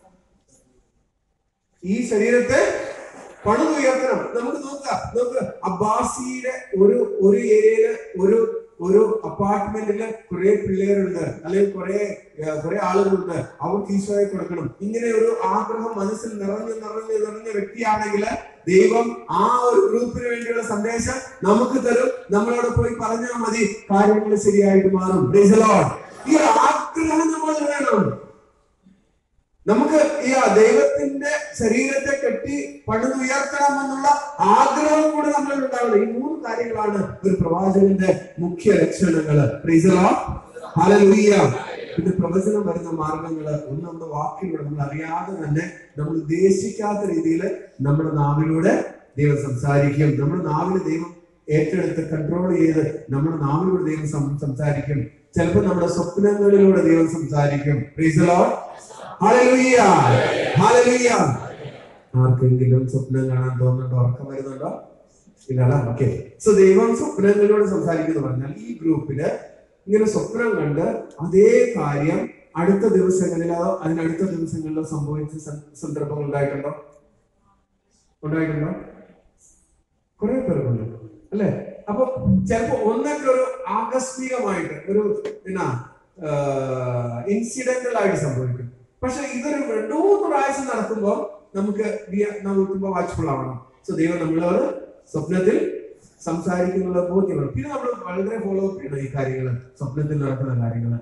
ഈ ശരീരത്തെ പണിതുയർത്തണം നമുക്ക് നോക്കാം നോക്ക് അബ്ബാസിയുടെ ഒരു ഒരു ഏരിയയില് ഒരു ഒരു അപ്പാർട്ട്മെന്റില് കുറെ പിള്ളേരുണ്ട് അല്ലെങ്കിൽ കുറെ ഏഹ്, കുറെ ആളുകളുണ്ട് അവർക്ക് ഈശോയെ കൊടുക്കണം ഇങ്ങനെ ഒരു ആഗ്രഹം മനസ്സിൽ നിറഞ്ഞു നിറഞ്ഞു നിറഞ്ഞ വ്യക്തിയാണെങ്കിൽ ദൈവം ആ ഒരു ഗ്രൂപ്പിന് വേണ്ടിയുള്ള സന്ദേശം നമുക്ക് തരും നമ്മളോട് പോയി പറഞ്ഞാൽ മതി കാര്യങ്ങൾ ശരിയായിട്ട് മാറും Praise the Lord. ഈ ആഗ്രഹം നമ്മൾ വേണം നമുക്ക് ഈ ആ ദൈവത്തിന്റെ ശരീരത്തെ കെട്ടി പണിതുയർത്തണമെന്നുള്ള ആഗ്രഹം കൂടെ നമ്മൾ ഉണ്ടാവണം ഈ മൂന്ന് കാര്യങ്ങളാണ് ഒരു പ്രവാചകന്റെ മുഖ്യ ലക്ഷണങ്ങള് Praise the Lord. Hallelujah. പിന്നെ പ്രവചനം വരുന്ന മാർഗങ്ങള് ഒന്ന് നമ്മുടെ വാക്കിലൂടെ നമ്മൾ അറിയാതെ തന്നെ നമ്മൾ ഉദ്ദേശിക്കാത്ത രീതിയിൽ നമ്മുടെ നാവിലൂടെ ദൈവം സംസാരിക്കും നമ്മുടെ നാവില് ദൈവം ഏറ്റെടുത്ത് കൺട്രോൾ ചെയ്ത് നമ്മുടെ നാവിലൂടെ ദൈവം സം- സംസാരിക്കും ചിലപ്പോൾ നമ്മുടെ സ്വപ്നങ്ങളിലൂടെ ദൈവം സംസാരിക്കും Praise the Lord. Hallelujah. Hallelujah. ആർക്കെങ്കിലും സ്വപ്നം കാണാൻ തോന്നുന്നുണ്ടോ ഉറക്കം വരുന്നുണ്ടോ ഇല്ലടാ ഓക്കെ സോ ദൈവം സ്വപ്നങ്ങളിലൂടെ സംസാരിക്കുന്നു പറഞ്ഞാൽ ഈ ഗ്രൂപ്പില് ഇങ്ങനെ സ്വപ്നം കണ്ട് അതേ കാര്യം അടുത്ത ദിവസങ്ങളിലോ അതിനടുത്ത ദിവസങ്ങളിലോ സംഭവിച്ച സ- സന്ദർഭങ്ങൾ ഉണ്ടായിട്ടുണ്ടോ ഉണ്ടായിട്ടുണ്ടോ കുറെ പേർക്കുണ്ട് അല്ലെ അപ്പൊ ചിലപ്പോ ഒന്നൊക്കെ ഒരു ആകസ്മികമായിട്ട് ഒരു എന്നാ ഇൻസിഡന്റൽ ആയിട്ട് സംഭവിക്കും പക്ഷെ ഇതൊരു രണ്ടു മൂന്ന് പ്രാവശ്യം നടക്കുമ്പോൾ നമുക്ക് വി- നാം നോക്കുമ്പോൾ വാച്ച്ഫുൾ ആവണം സോ ദൈവം നമ്മളോട് സ്വപ്നത്തിൽ സംസാരിക്കുന്നുള്ള ബോധ്യമാണ് പിന്നെ നമ്മൾ വളരെ ഫോളോ അപ്പ് ചെയ്യണം ഈ കാര്യങ്ങൾ സ്വപ്നത്തിൽ നടക്കുന്ന കാര്യങ്ങൾ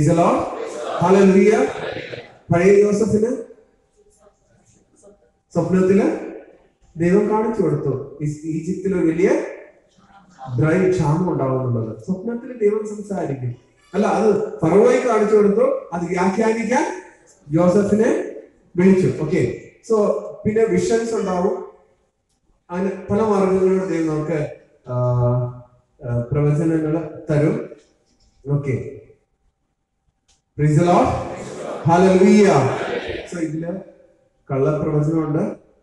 പഴയ ജോസഫിന് സ്വപ്നത്തില് ദൈവം കാണിച്ചു കൊടുത്തു ഈ- ഈജിപ്തിൽ ഒരു വലിയ ഡ്രൈ ക്ഷാമം ഉണ്ടാവുന്നുള്ളത് സ്വപ്നത്തിൽ ദൈവം സംസാരിക്കും അല്ല അത് ഫറവോയി കാണിച്ചു കൊടുത്തു അത് വ്യാഖ്യാനിക്കാൻ ജോസഫിനെ വിളിച്ചു ഓക്കെ സോ പിന്നെ വിഷൻസ് ഉണ്ടാവും അതിന് പല മാർഗങ്ങളിലൂടെ ദൈവം നമുക്ക് പ്രവചനങ്ങൾ തരും ഓക്കെ സോ ഇതില് കള്ളപ്രവചനമുണ്ട്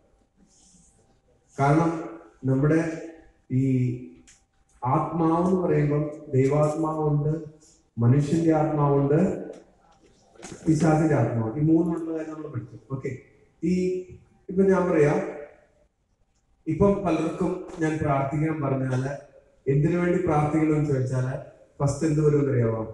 കാരണം നമ്മുടെ ഈ ആത്മാവ് എന്ന് പറയുമ്പോൾ ദൈവാത്മാവുണ്ട് മനുഷ്യന്റെ ആത്മാവുണ്ട് പിശാചിന്റെ ആത്മാവ് ഈ മൂന്നുള്ള കാര്യം നമ്മൾ പഠിച്ചു ഓക്കെ ഈ ഇപ്പൊ ഞാൻ പറയാം ഇപ്പം പലർക്കും ഞാൻ പ്രാർത്ഥിക്കാൻ പറഞ്ഞാല് എന്തിനു വേണ്ടി പ്രാർത്ഥിക്കണമെന്ന് ചോദിച്ചാല് ഫസ്റ്റ് എന്ത് വരും അറിയാമോ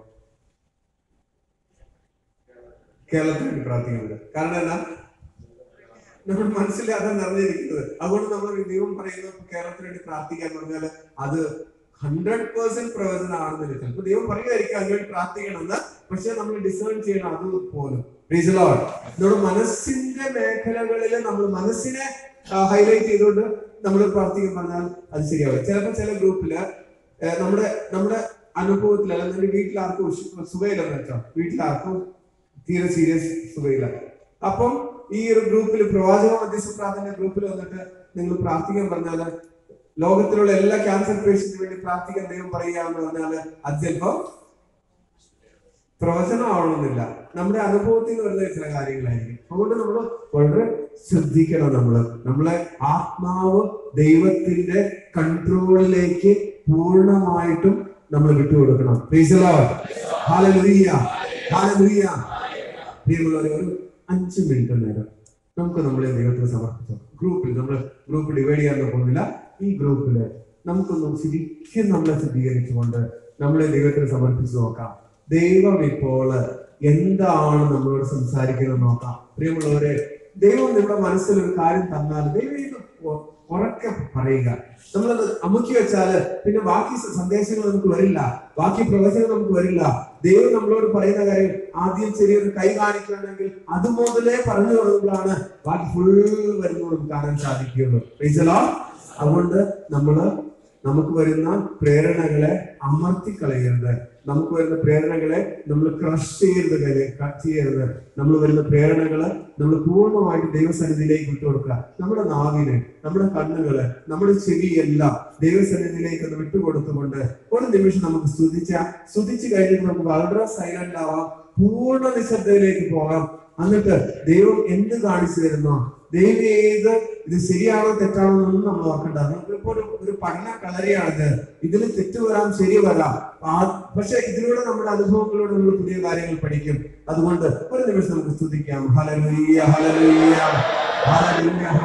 കേരളത്തിന് വേണ്ടി പ്രാർത്ഥിക്കുന്നത് കാരണം എന്നാ നമ്മുടെ മനസ്സിൽ അതാണ് നിറഞ്ഞിരിക്കുന്നത് അതുകൊണ്ട് നമ്മൾ ദൈവം പറയുന്നത് കേരളത്തിന് വേണ്ടി പ്രാർത്ഥിക്കാൻ പറഞ്ഞാൽ അത് ഹൺഡ്രഡ് പേഴ്സെന്റ് പ്രവചനമാണെന്ന് ചിലപ്പോൾ ദൈവം പറയുമായിരിക്കും അതിനുവേണ്ടി പ്രാർത്ഥിക്കണമെന്ന് പക്ഷെ നമ്മൾ ഡിസേൺ ചെയ്യണം അത് പോലും Praise the Lord. നമ്മുടെ മനസ്സിന്റെ മേഖലകളിൽ നമ്മൾ മനസ്സിനെ ഹൈലൈറ്റ് ചെയ്തുകൊണ്ട് നമ്മൾ പ്രാർത്ഥിക്കാൻ പറഞ്ഞാൽ അത് ശരിയാവും ചിലപ്പോൾ ചില ഗ്രൂപ്പില് ഏഹ്, നമ്മുടെ നമ്മുടെ അനുഭവത്തിൽ അല്ലെങ്കിൽ വീട്ടിൽ ആർക്കും ഉഷ്- സുഖമില്ലെന്ന് വെച്ചോ വീട്ടിൽ ആർക്കും തീരെ സീരിയസ് സുഖമില്ല അപ്പം ഈ ഒരു ഗ്രൂപ്പിൽ പ്രവാചക മധ്യസ്ഥ പ്രാർത്ഥന ഗ്രൂപ്പിൽ വന്നിട്ട് നിങ്ങൾ പ്രാർത്ഥിക്കാൻ പറഞ്ഞാല് ലോകത്തിലുള്ള എല്ലാ ക്യാൻസർ പേഷ്യന്റിന് വേണ്ടി പ്രാർത്ഥിക്കാൻ ദൈവം പറയുകയാണെന്ന് പറഞ്ഞാല് അത് ചിലപ്പോ പ്രവചനമാവണമെന്നില്ല നമ്മുടെ അനുഭവത്തിൽ നിന്ന് വരുന്ന ചില കാര്യങ്ങളായിരിക്കും അതുകൊണ്ട് നമ്മൾ വളരെ ശ്രദ്ധിക്കണം നമ്മള് നമ്മളെ ആത്മാവ് ദൈവത്തിന്റെ കൺട്രോളിലേക്ക് പൂർണ്ണമായിട്ടും നമ്മൾ വിട്ടുകൊടുക്കണം Praise the Lord. Hallelujah. Hallelujah. പ്രിയമുള്ളവരെ ഒരു അഞ്ച് മിനിറ്റ് നേരം നമുക്ക് നമ്മളെ ദൈവത്തിന് സമർപ്പിച്ചു ഗ്രൂപ്പിൽ നമ്മൾ ഗ്രൂപ്പ് ഡിവൈഡ് ചെയ്യാൻ പോകുന്നില്ല ഈ ഗ്രൂപ്പില് നമുക്കൊന്ന് ശരിക്കും നമ്മളെ ശുദ്ധീകരിച്ചുകൊണ്ട് നമ്മളെ ദൈവത്തിന് സമർപ്പിച്ച് നോക്കാം ദൈവം ഇപ്പോൾ എന്താണ് നമ്മളോട് സംസാരിക്കുന്നത് നോക്കാം പ്രിയമുള്ളവരെ ദൈവം നമ്മുടെ മനസ്സിൽ ഒരു കാര്യം തന്നാൽ ദൈവം ഇത് ഉ- ഉറക്കെ പറയുക നമ്മളത് അമുക്കി വെച്ചാല് പിന്നെ ബാക്കി സ- സന്ദേശങ്ങൾ നമുക്ക് വരില്ല ബാക്കി പ്രവചനം നമുക്ക് വരില്ല ദൈവം നമ്മളോട് പറയുന്ന കാര്യം ആദ്യം ചെറിയൊരു കൈ കാണിക്കുകയാണെങ്കിൽ അത് മുതലേ പറഞ്ഞു തുടങ്ങുമ്പോഴാണ് ബാക്കി ഫുൾ വരുന്നത് നമുക്ക് കാണാൻ സാധിക്കുകയുള്ളൂ Praise the Lord. അതുകൊണ്ട് നമ്മള് നമുക്ക് വരുന്ന പ്രേരണകളെ അമർത്തി കളയരുത് നമുക്ക് വരുന്ന പ്രേരണകളെ നമ്മൾ ക്രഷ് ചെയ്യരുത് കല- cut ചെയ്യരുത് നമ്മൾ വരുന്ന പ്രേരണകള് നമ്മൾ പൂർണ്ണമായിട്ട് ദൈവസന്നിധിയിലേക്ക് വിട്ടുകൊടുക്കുക നമ്മുടെ നാവിന് നമ്മുടെ കണ്ണുകള് നമ്മുടെ ചെവിയെല്ലാം ദൈവസന്നിധിയിലേക്ക് ഒന്ന് വിട്ടുകൊടുത്തുകൊണ്ട് ഒരു നിമിഷം നമുക്ക് സ്തുതിച്ച സ്തുതിച്ചു കഴിഞ്ഞിട്ട് നമുക്ക് വളരെ സൈലന്റ് ആവാം പൂർണ്ണ നിശബ്ദയിലേക്ക് പോകാം എന്നിട്ട് ദൈവം എന്ത് കാണിച്ചു തരുന്നോ ദൈവം ഏത് ഇത് ശരിയാണോ തെറ്റാണോ എന്നൊന്നും നമ്മൾ ഓർക്കണ്ട നമുക്കിപ്പോ ഒരു ഒരു പഠന കളരിയാണിത് ഇതിൽ തെറ്റ് വരാം ശരി വരാം ആ- പക്ഷെ ഇതിലൂടെ നമ്മുടെ അനുഭവങ്ങളിലൂടെ നമ്മൾ പുതിയ കാര്യങ്ങൾ പഠിക്കും അതുകൊണ്ട് ഒരു നിമിഷം നമുക്ക് സ്തുതിക്കാം ഹലലുയ്യ ഹലലുയ്യ ഹലലുയ്യ